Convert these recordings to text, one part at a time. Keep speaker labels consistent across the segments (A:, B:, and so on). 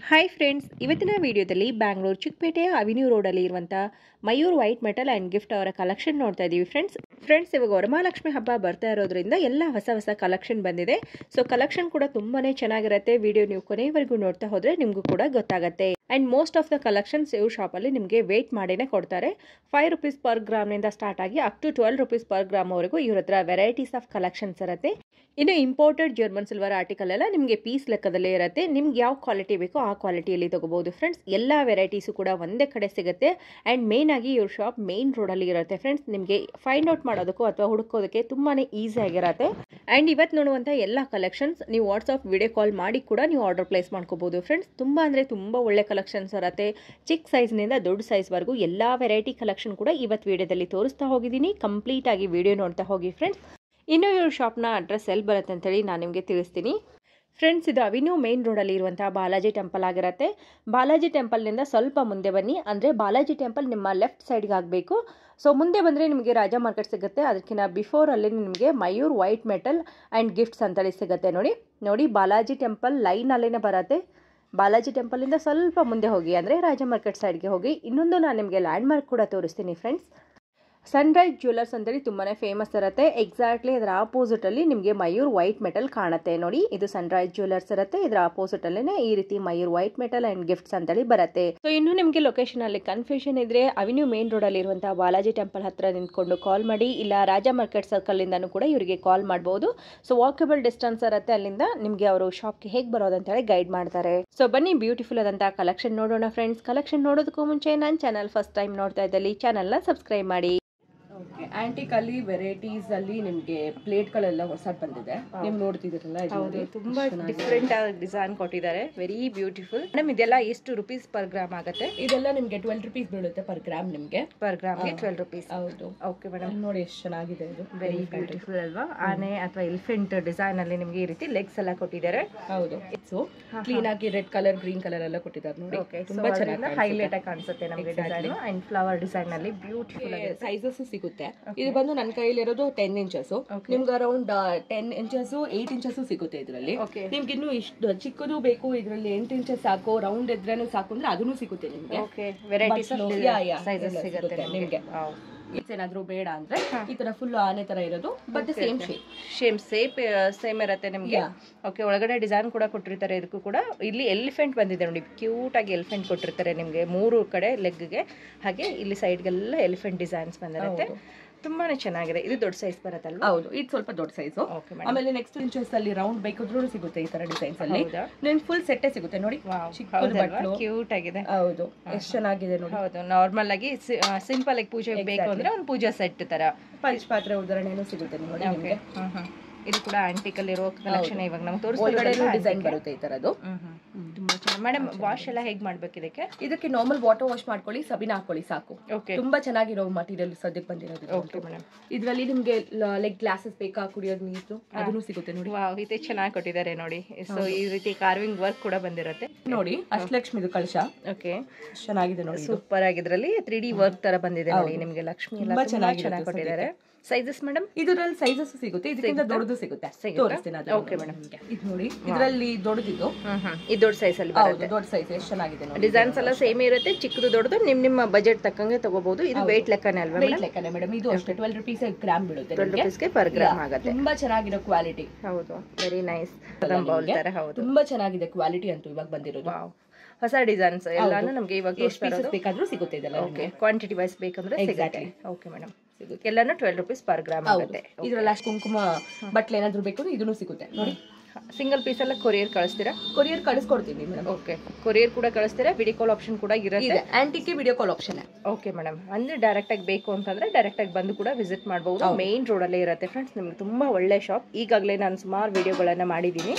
A: Hi friends ಇವತ್ತಿನ ವಿಡಿಯೋದಲ್ಲಿ Bangalore ಚಿಕ್ಕಪೇಟೆಯ avenue ರೋಡಲ್ಲಿ ಇರುವಂಥ Mayur white metal and gift ಅವರ ಕಲೆಕ್ಷನ್ ನೋಡ್ತಾ ಇದ್ದೀವಿ ಫ್ರೆಂಡ್ಸ್ ಫ್ರೆಂಡ್ಸ್ ಇವಾಗ ವರಮಹಾಲಕ್ಷ್ಮಿ ಹಬ್ಬ ಬರ್ತಾ ಇರೋದ್ರಿಂದ ಎಲ್ಲ ಹೊಸ ಹೊಸ ಕಲೆಕ್ಷನ್ ಬಂದಿದೆ ಸೊ ಕಲೆಕ್ಷನ್ ಕೂಡ ತುಂಬಾ ಚೆನ್ನಾಗಿರುತ್ತೆ ವಿಡಿಯೋ ನೀವು ಕೊನೆಯವರೆಗೂ ನೋಡ್ತಾ ಹೋದರೆ ನಿಮಗೂ ಕೂಡ ಗೊತ್ತಾಗುತ್ತೆ and most of the collections ಇವ್ರ ಶಾಪಲ್ಲಿ ನಿಮಗೆ ವೇಟ್ ಮಾಡಿನೇ ಕೊಡ್ತಾರೆ ಫೈವ್ ರುಪೀಸ್ ಪರ್ ಗ್ರಾಮ್ನಿಂದ ಸ್ಟಾರ್ಟ್ ಆಗಿ up to twelve rupees per ಗ್ರಾಮ್ವರೆಗೂ ಇವ್ರ ಹತ್ರ ವೆರೈಟೀಸ್ ಆಫ್ ಕಲೆಕ್ಷನ್ಸ್ ಇರುತ್ತೆ ಇನ್ನು ಇಂಪೋರ್ಟೆಡ್ ಜರ್ಮನ್ ಸಿಲ್ವರ್ ಆರ್ಟಿಕಲ್ ಎಲ್ಲ ನಿಮಗೆ ಪೀಸ್ ಲೆಕ್ಕದಲ್ಲೇ ಇರುತ್ತೆ ನಿಮ್ಗೆ ಯಾವ ಕ್ವಾಲಿಟಿ ಬೇಕೋ ಆ ಕ್ವಾಲಿಟಿಯಲ್ಲಿ ತಗೋಬಹುದು ಫ್ರೆಂಡ್ಸ್ ಎಲ್ಲ ವೆರೈಟೀಸು ಕೂಡ ಒಂದೇ ಕಡೆ ಸಿಗುತ್ತೆ ಆ್ಯಂಡ್ ಮೇನ್ ಆಗಿ ಇವ್ರ ಶಾಪ್ ಮೇನ್ ರೋಡಲ್ಲಿ ಇರುತ್ತೆ ಫ್ರೆಂಡ್ಸ್ ನಿಮಗೆ ಫೈಂಡ್ ಔಟ್ ಮಾಡೋದಕ್ಕೂ ಅಥವಾ ಹುಡುಕೋದಕ್ಕೆ ತುಂಬಾ ಈಸಿ ಆಗಿರುತ್ತೆ ಆ್ಯಂಡ್ ಇವತ್ತು ನೋಡುವಂಥ ಎಲ್ಲ ಕಲೆಕ್ಷನ್ಸ್ ನೀವು ವಾಟ್ಸಪ್ ವಿಡಿಯೋ ಕಾಲ್ ಮಾಡಿ ಕೂಡ ನೀವು ಆರ್ಡರ್ ಪ್ಲೇಸ್ ಮಾಡ್ಕೋಬಹುದು ಫ್ರೆಂಡ್ಸ್ ತುಂಬ ಅಂದರೆ ತುಂಬ ಒಳ್ಳೆ ಕಲೆಕ್ಷನ್ಸ್ ಇರುತ್ತೆ ಚಿಕ್ಕ ಸೈಜ್ನಿಂದ ದೊಡ್ಡ ಸೈಜ್ವರೆಗೂ ಎಲ್ಲ ವೆರೈಟಿ ಕಲೆಕ್ಷನ್ ಕೂಡ ಇವತ್ತು ವಿಡಿಯೋದಲ್ಲಿ ತೋರಿಸ್ತಾ ಹೋಗಿದ್ದೀನಿ ಕಂಪ್ಲೀಟ್ ಆಗಿ ವಿಡಿಯೋ ನೋಡ್ತಾ ಹೋಗಿ ಫ್ರೆಂಡ್ಸ್ ಇನ್ನು ಇವ್ರ ಶಾಪ್ನ ಅಡ್ರೆಸ್ ಎಲ್ಲಿ ಬರುತ್ತೆ ಅಂತೇಳಿ ನಾನು ನಿಮಗೆ ತಿಳಿಸ್ತೀನಿ ಫ್ರೆಂಡ್ಸ್ ಇದು ಅವಿನ್ಯೂ ಮೇನ್ ರೋಡಲ್ಲಿ ಇರುವಂಥ ಬಾಲಾಜಿ ಟೆಂಪಲ್ ಆಗಿರುತ್ತೆ ಬಾಲಾಜಿ ಟೆಂಪಲ್ನಿಂದ ಸ್ವಲ್ಪ ಮುಂದೆ ಬನ್ನಿ ಅಂದರೆ ಬಾಲಾಜಿ ಟೆಂಪಲ್ ನಿಮ್ಮ ಲೆಫ್ಟ್ ಸೈಡ್ಗೆ ಆಗಬೇಕು ಸೊ ಮುಂದೆ ಬಂದರೆ ನಿಮಗೆ ರಾಜಾ ಮಾರ್ಕೆಟ್ ಸಿಗುತ್ತೆ ಅದಕ್ಕಿಂತ ಬಿಫೋರಲ್ಲಿ ನಿಮಗೆ Mayur white metal and gifts ಅಂತೇಳಿ ಸಿಗುತ್ತೆ ನೋಡಿ ನೋಡಿ ಬಾಲಾಜಿ ಟೆಂಪಲ್ ಲೈನಲ್ಲೇ ಬರುತ್ತೆ ಬಾಲಾಜಿ ಟೆಂಪಲಿಂದ ಸ್ವಲ್ಪ ಮುಂದೆ ಹೋಗಿ ಅಂದರೆ ರಾಜ ಮಾರ್ಕೆಟ್ ಸೈಡ್ಗೆ ಹೋಗಿ ಇನ್ನೊಂದು ನಾನು ನಿಮಗೆ ಲ್ಯಾಂಡ್ ಮಾರ್ಕ್ ಕೂಡ ತೋರಿಸ್ತೀನಿ ಫ್ರೆಂಡ್ಸ್ ಸನ್ರೈಸ್ ಜ್ಯುವೆಲರ್ಸ್ ಅಂತೇಳಿ ತುಂಬಾ ಫೇಮಸ್ ಇರುತ್ತೆ ಎಕ್ಸಾಕ್ಟ್ಲಿ ಇದರ ಆಪೋಸಿಟಲ್ಲಿ ನಿಮಗೆ ಮಯೂರ್ ವೈಟ್ ಮೆಟಲ್ ಕಾಣುತ್ತೆ ನೋಡಿ ಇದು ಸನ್ರೈಸ್ ಜ್ಯುವೆಲರ್ಸ್ ಇರುತ್ತೆ ಇದರ ಆಪೋಸಿಟಲ್ಲೇ ಈ ರೀತಿ Mayur white metal and gifts ಅಂತೇಳಿ ಬರುತ್ತೆ ಸೊ ಇನ್ನು ನಿಮಗೆ ಲೊಕೇಶನ್ ಅಲ್ಲಿ ಕನ್ಫ್ಯೂಷನ್ ಇದ್ರೆ ಅವಿನ್ಯೂ ಮೇನ್ ರೋಡಲ್ಲಿ ಇರುವಂತಹ ಬಾಲಾಜಿ ಟೆಂಪಲ್ ಹತ್ರ ನಿಂತ್ಕೊಂಡು ಕಾಲ್ ಮಾಡಿ ಇಲ್ಲ ರಾಜ ಮಾರ್ಕೆಟ್ ಸರ್ಕಲ್ ಇಂದನೂ ಕೂಡ ಇವರಿಗೆ ಕಾಲ್ ಮಾಡಬಹುದು ಸೊ ವಾಕಬಲ್ ಡಿಸ್ಟೆನ್ಸ್ ಇರುತ್ತೆ ಅಲ್ಲಿಂದ ನಿಮಗೆ ಅವರು ಶಾಪ್ಗೆ ಹೇಗೆ ಬರೋದು ಅಂತ ಹೇಳಿ ಗೈಡ್ ಮಾಡ್ತಾರೆ ಸೊ ಬನ್ನಿ ಬ್ಯೂಟಿಫುಲ್ ಆದಂತಹ ಕಲೆಕ್ಷನ್ ನೋಡೋಣ ಫ್ರೆಂಡ್ಸ್ ಕಲೆಕ್ಷನ್ ನೋಡೋದಕ್ಕೂ ಮುಂಚೆ ನನ್ನ ಚಾನಲ್ ಫಸ್ಟ್ ಟೈಮ್ ನೋಡ್ತಾ ಇದ್ದಲ್ಲಿ ಚಾನಲ್ನ ಸಬ್ಸ್ಕ್ರೈಬ್ ಮಾಡಿ
B: ಓಕೆ ಆಂಟಿಕ್ ಅಲ್ಲಿ ವೆರೈಟೀಸ್ ಅಲ್ಲಿ ನಿಮ್ಗೆ ಪ್ಲೇಟ್ ಗಳೆಲ್ಲ ಹೊಸದ್ ಬಂದಿದೆ ನೀವು ನೋಡ್ತಿದ್ದೀರಲ್ಲ ಇದು
A: ಹೌದು
B: ನೋಡಿ.
A: ತುಂಬಾ ಡಿಫ್ರೆಂಟ್ ಡಿಸೈನ್ ಕೊಟ್ಟಿದ್ದಾರೆ ವೆರಿ ಬ್ಯೂಟಿಫುಲ್ ಮೇಡಮ್ ಇದೆಲ್ಲ ಎಷ್ಟು ರುಪೀಸ್ ಪರ್ ಗ್ರಾಮ್ ಆಗುತ್ತೆ
B: ಇದೆಲ್ಲ ನಿಮ್ಗೆ ಟ್ವೆಲ್ ರುಪೀಸ್ ಬೀಳುತ್ತೆ ಪರ್ ಗ್ರಾಮ್ ನಿಮ್ಗೆ
A: ಪರ್ ಗ್ರಾಮ್ಗೆ ಟ್ವೆಲ್ ರುಪೀಸ್
B: ಹೌದು
A: ಓಕೆ ಮೇಡಮ್
B: ಅಲ್ಲಿ ನೋಡಿ ಎಷ್ಟು ಚೆನ್ನಾಗಿದೆ ಇದು
A: ವೆರಿ ಬ್ಯೂಟಿಫುಲ್ ಅಲ್ವಾ ಆನೆ ಅಥವಾ ಎಲಿಫೆಂಟ್ ಡಿಸೈನ್ ಅಲ್ಲಿ ನಿಮಗೆ ಈ ರೀತಿ ಲೆಗ್ಸ್ ಎಲ್ಲ ಕೊಟ್ಟಿದ್ದಾರೆ
B: ಹೌದು ಸೊ ಕ್ಲೀನ್ ಆಗಿ ರೆಡ್ ಕಲರ್ ಗ್ರೀನ್ ಕಲರ್ ಎಲ್ಲ ಕೊಟ್ಟಿದ್ದಾರೆ ನೋಡಿ
A: ಓಕೆ
B: ತುಂಬಾ ಚೆನ್ನಾಗಿ
A: ಹೈಲೈಟ್ ಆಗಿ ಕಾಣಿಸುತ್ತೆ ನಮಗೆ ಡಿಸೈನ್ ಅಂಡ್ ಫ್ಲವರ್ ಡಿಸೈನ್ ಅಲ್ಲಿ ಬ್ಯೂಟಿಫುಲ್
B: ಸೈಜಸ್ ಸಿಗುತ್ತೆ ಇದು ಬಂದು ನನ್ನ ಕೈಲಿರೋದು ಟೆನ್ ಇಂಚಸ್ ನಿಮ್ಗೆ around ten inches eight inches ಸಿಗುತ್ತೆ ಇದರಲ್ಲಿ
A: Okay.
B: ನಿಮ್ಗೆ ಇನ್ನು ಇಷ್ಟು ಚಿಕ್ಕದು ಬೇಕು ಇದರಲ್ಲಿ ಎಂಟು ಇಂಚಸ್ ಸಾಕು ರೌಂಡ್ ಇದ್ರೇನು ಸಾಕು ಅಂದ್ರೆ ಅದನ್ನು ಸಿಗುತ್ತೆ ನಿಮ್ಗೆ
A: ಓಕೆ ವೆರೈಟೀಸ್
B: ಬಟ್ಲು, yeah, yeah,
A: ಸೈಜಸ್
B: ಎಲ್ಲ
A: ಸಿಗುತ್ತೆ
B: ಸಿಗುತ್ತೆ
A: ನಿಮಗೆ
B: ಇಟ್ಸ್ ಏನಾದ್ರು ಬೇಡ ಅಂದ್ರೆ ಈ ತರ ಫುಲ್ ಆನೆ ತರ ಇರೋದು but same shape
A: same shape same ಇರುತ್ತೆ ನಿಮಗೆ ಓಕೆ ಒಳಗಡೆ ಡಿಸೈನ್ ಕೂಡ ಕೊಟ್ಟಿರ್ತಾರೆ ಇದಕ್ಕೂ ಕೂಡ ಇಲ್ಲಿ ಎಲಿಫೆಂಟ್ ಬಂದಿದೆ ನೋಡಿ ಕ್ಯೂಟ್ ಆಗಿ ಎಲಿಫೆಂಟ್ ಕೊಟ್ಟಿರ್ತಾರೆ ನಿಮಗೆ ಮೂರು ಕಡೆ ಲೆಗ್ಗೆ ಹಾಗೆ ಇಲ್ಲಿ ಸೈಡ್ಗೆಲ್ಲ ಎಲಿಫೆಂಟ್ ಡಿಸೈನ್ಸ್ ಬಂದಿರುತ್ತೆ ತುಂಬಾನೇ ಚೆನ್ನಾಗಿದೆ ಇದು ದೊಡ್ಡ ಸೈಜ್ ಬರುತ್ತಲ್ವಾ
B: ಹೌದು ಇದು ಸ್ವಲ್ಪ ದೊಡ್ಡ ಸೈಜ್
A: ಓಕೆ
B: ಆಮೇಲೆ ನೆಕ್ಸ್ಟ್ ಇಂಚಸ್ ಅಲ್ಲಿ ರೌಂಡ್ ಬೇಕಾದ್ರೂ ಸಿಗುತ್ತೆ ಈ ತರ ಡಿಸೈನ್ಸ್ ಅಲ್ಲಿ
A: ಹೌದಾ
B: ನಿಮ್ಗೆ ಫುಲ್ ಸೆಟ್ಟೇ ಸಿಗುತ್ತೆ ನೋಡಿ ಚಿಕ್ಕದು ಬಟ್ಲು
A: ಕ್ಯೂಟ್ ಆಗಿದೆ
B: ಹೌದು ಎಷ್ಟು ಚೆನ್ನಾಗಿದೆ ನೋಡಿ
A: ಹೌದು ನಾರ್ಮಲ್ ಆಗಿ ಸಿಂಪಲ್ ಆಗಿ ಪೂಜೆ ಬೇಕು ಅಂದ್ರೆ ಒಂದು ಪೂಜಾ ಸೆಟ್ ತರ
B: ಪಂಚಪಾತ್ರೆ ಉದಾಹರಣೆನೂ ಸಿಗುತ್ತೆ ನೋಡಿ ನಿಮ್ಗೆ
A: ಇದು ಕೂಡ ಆಂಟಿಕ್ ಅಲ್ಲಿ ಇರೋ ಕಲೆಕ್ಷನ್ ಇವಾಗ ನಮ್ಗೆ
B: ಒಳಗಡೆ
A: ತೋರಿಸ್ತಾರೆ
B: ಡಿಸೈನ್ ಬರುತ್ತೆ ಈ ತರದ್ದು
A: ತುಂಬಾ ಚೆನ್ನಾಗಿ ಮೇಡಮ್ ವಾಶ್ ಎಲ್ಲ ಹೇಗ್ ಮಾಡ್ಬೇಕು ಇದಕ್ಕೆ
B: ಇದಕ್ಕೆ ನಾರ್ಮಲ್ ವಾಟರ್ ವಾಶ್ ಮಾಡ್ಕೊಳ್ಳಿ ಸಬಿನ ಹಾಕೊಳ್ಳಿ ಸಾಕು
A: ಓಕೆ
B: ತುಂಬಾ ಚೆನ್ನಾಗಿರೋ ಮಟೀರಿಯಲ್ ಸದ್ಯಕ್ಕೆ ಬಂದಿರೋದು
A: ಓಕೆ ಮೇಡಮ್
B: ಇದರಲ್ಲಿ ನಿಮ್ಗೆ ಲೈಕ್ ಗ್ಲಾಸಸ್ ಬೇಕಾ ಕುಡಿಯೋದು ನೀರು ಅದನ್ನು ಸಿಗುತ್ತೆ ನೋಡಿ
A: ವಾವ್ ಇದೆ ಚೆನ್ನಾಗಿ ಕೊಟ್ಟಿದ್ದಾರೆ ನೋಡಿ ಸೊ ಈ ರೀತಿ ಕಾರ್ವಿಂಗ್ ವರ್ಕ್ ಕೂಡ ಬಂದಿರುತ್ತೆ
B: ನೋಡಿ ಅಷ್ಟಲಕ್ಷ್ಮಿದು ಕಳಶ
A: ಓಕೆ
B: ಎಷ್ಟ್ ಚೆನ್ನಾಗಿದೆ ನೋಡಿ ಇದು.
A: ಸೂಪರ್ ಆಗಿದ್ರಲ್ಲಿ ತ್ರೀ ಡಿ ವರ್ಕ್ ತರ ಬಂದಿದೆ ನೋಡಿ ನಿಮ್ಗೆ ಲಕ್ಷ್ಮಿ ಎಲ್ಲ
B: ತುಂಬಾ
A: ತುಂಬಾ
B: ಚೆನ್ನಾಗಿರುತ್ತೆ
A: ಚೆನ್ನಾಗಿ ಕೊಟ್ಟಿದ್ದಾರೆ ಸೈಜಸ್ ಮೇಡಮ್
B: ಇದರಲ್ಲಿ ಸೈಜಸ್ ಸಿಗುತ್ತೆ ಇದಕ್ಕಿಂತ ದೊಡ್ಡದು ಸಿಗುತ್ತೆ ತೋರಿಸ್ತೀನಿ ಅದನ್ನ
A: Okay, madam.
B: ನಿಮ್ಗೆ. ಇದು ನೋಡಿ ಇದರಲ್ಲಿ ದೊಡ್ಡದಿದ್ದು
A: ಹ್ಮ್ ಹ್ಮ್ ಇದು ದೊಡ್ಡ ಸೈಜ್ ಅಲ್ಲಿ
B: ಹೌದು ದೊಡ್ಡ ಸೈಜ್ ಎಷ್ಟು ಚೆನ್ನಾಗಿದೆ ನೋಡಿ
A: ಡಿಸೈನ್ಸ್ ಎಲ್ಲ ಸೇಮ್ ಇರುತ್ತೆ ಚಿಕ್ಕದು ದೊಡ್ಡದು ನಿಮ್ ನಿಮ್ಮ ಬಜೆಟ್ ತಕ್ಕಂಗೆ ತಗೋಬಹುದು ಇದು ವೇಟ್ ಲೆಕ್ಕನೇ ಅಲ್ವಾ
B: ವೆಯ್ಟ್ ಲೆಕ್ಕನೆ ಮೇಡಮ್ ಇದು ಅಷ್ಟೇ ಟ್ವೆಲ್ ರುಪೀಸ್ ಗ್ರಾಮ್ ಬೀಳುತ್ತೆ
A: ಟ್ವೆಲ್
B: ನಿಮ್ಗೆ.
A: ರುಪೀಸ್ಗೆ ಪರ್ ಗ್ರಾಮ್ ಆಗುತ್ತೆ
B: ತುಂಬಾ ಚೆನ್ನಾಗಿರೋ ಕ್ವಾಲಿಟಿ
A: ಹೌದು ವೆರಿ ನೈಸ್ ಬೌಲ್ ತರ ಹೌದು
B: ತುಂಬಾ ಚೆನ್ನಾಗಿದೆ ಕ್ವಾಲಿಟಿ ಅಂತೂ ಇವಾಗ ಬಂದಿರೋದು
A: ವಾವ್ ಹೊಸ ಡಿಸೈನ್ಸ್ ಎಲ್ಲಾನು ನಮ್ಗೆ ಇವಾಗ
B: ಎಷ್ಟು ಪೀಸಸ್ ಬೇಕಾದ್ರೂ ಸಿಗುತ್ತೆ ಇದೆಲ್ಲ
A: ಓಕೆ ಕ್ವಾಂಟಿಟಿ ವೈಸ್ ಬೇಕಂದ್ರೆ ಸಿಗುತ್ತೆ ಓಕೆ ಮೇಡಮ್ ಎಲ್ಲಾನು ಟ್ವೆಲ್ ರುಪೀಸ್ ಪರ್ ಗ್ರಾಮ್ ಆಗುತ್ತೆ
B: ಇದ್ರಲ್ಲಿ ಅಷ್ಟು ಕುಂಕುಮ ಬಟ್ಲೆ ಏನಾದ್ರು ಬೇಕು ಅಂದ್ರೆ ಇದನ್ನು ಸಿಗುತ್ತೆ ನೋಡಿ
A: ಸಿಂಗಲ್ ಪೀಸ್ ಎಲ್ಲ ಕೊರಿಯರ್ ಕಳಿಸ್ತೀರಾ
B: ಕೊರಿಯರ್ ಕಳಿಸ್ಕೊಡ್ತೀವಿ ಮೇಡಮ್
A: ಓಕೆ ಕೊರಿಯರ್ ಕೂಡ ಕಳಿಸ್ತೀರಾ ವಿಡಿಯೋ ಕಾಲ್ ಆಪ್ಷನ್ ಕೂಡ ಇರುತ್ತೆ
B: ಇದೆ ಆಂಟಿಕ್ಕೆ video call option
A: okay madam ಅಂದ್ರೆ ಡೈರೆಕ್ಟ್ ಆಗಿ ಬೇಕು ಅಂತಂದ್ರೆ ಡೈರೆಕ್ಟ್ ಆಗಿ ಬಂದು ಕೂಡ ವಿಸಿಟ್ ಮಾಡಬಹುದು ಮೇನ್ ರೋಡ್ ಅಲ್ಲೇ ಇರುತ್ತೆ ಫ್ರೆಂಡ್ಸ್ ನಿಮ್ಗೆ ತುಂಬಾ ಒಳ್ಳೆ ಶಾಪ್ ಈಗಾಗಲೇ ನಾನು ಸುಮಾರು ವಿಡಿಯೋಗಳನ್ನ ಮಾಡಿದ್ದೀನಿ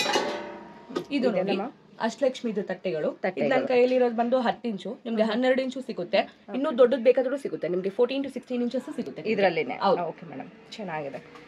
B: ಇದು ನೋಡಿ ಅಷ್ಟಲಕ್ಷ್ಮಿದು ತಟ್ಟೆಗಳು ಇದು ನನ್ನ ಕೈಯಲ್ಲಿರೋದು ಬಂದು ಹತ್ತು ಇಂಚು ನಿಮ್ಗೆ ಹನ್ನೆರಡು ಇಂಚು ಸಿಗುತ್ತೆ ಇನ್ನೂ ದೊಡ್ಡದು ಬೇಕಾದ್ರೂ ಸಿಗುತ್ತೆ ನಿಮ್ಗೆ ಫೋರ್ಟೀನ್ ಟು ಸಿಕ್ಸ್ಟೀನ್ ಇಂಚಸ್ ಸಿಗುತ್ತೆ
A: ಇದರಲ್ಲೇನೆ ಓಕೆ ಮೇಡಮ್ ಚೆನ್ನಾಗಿದೆ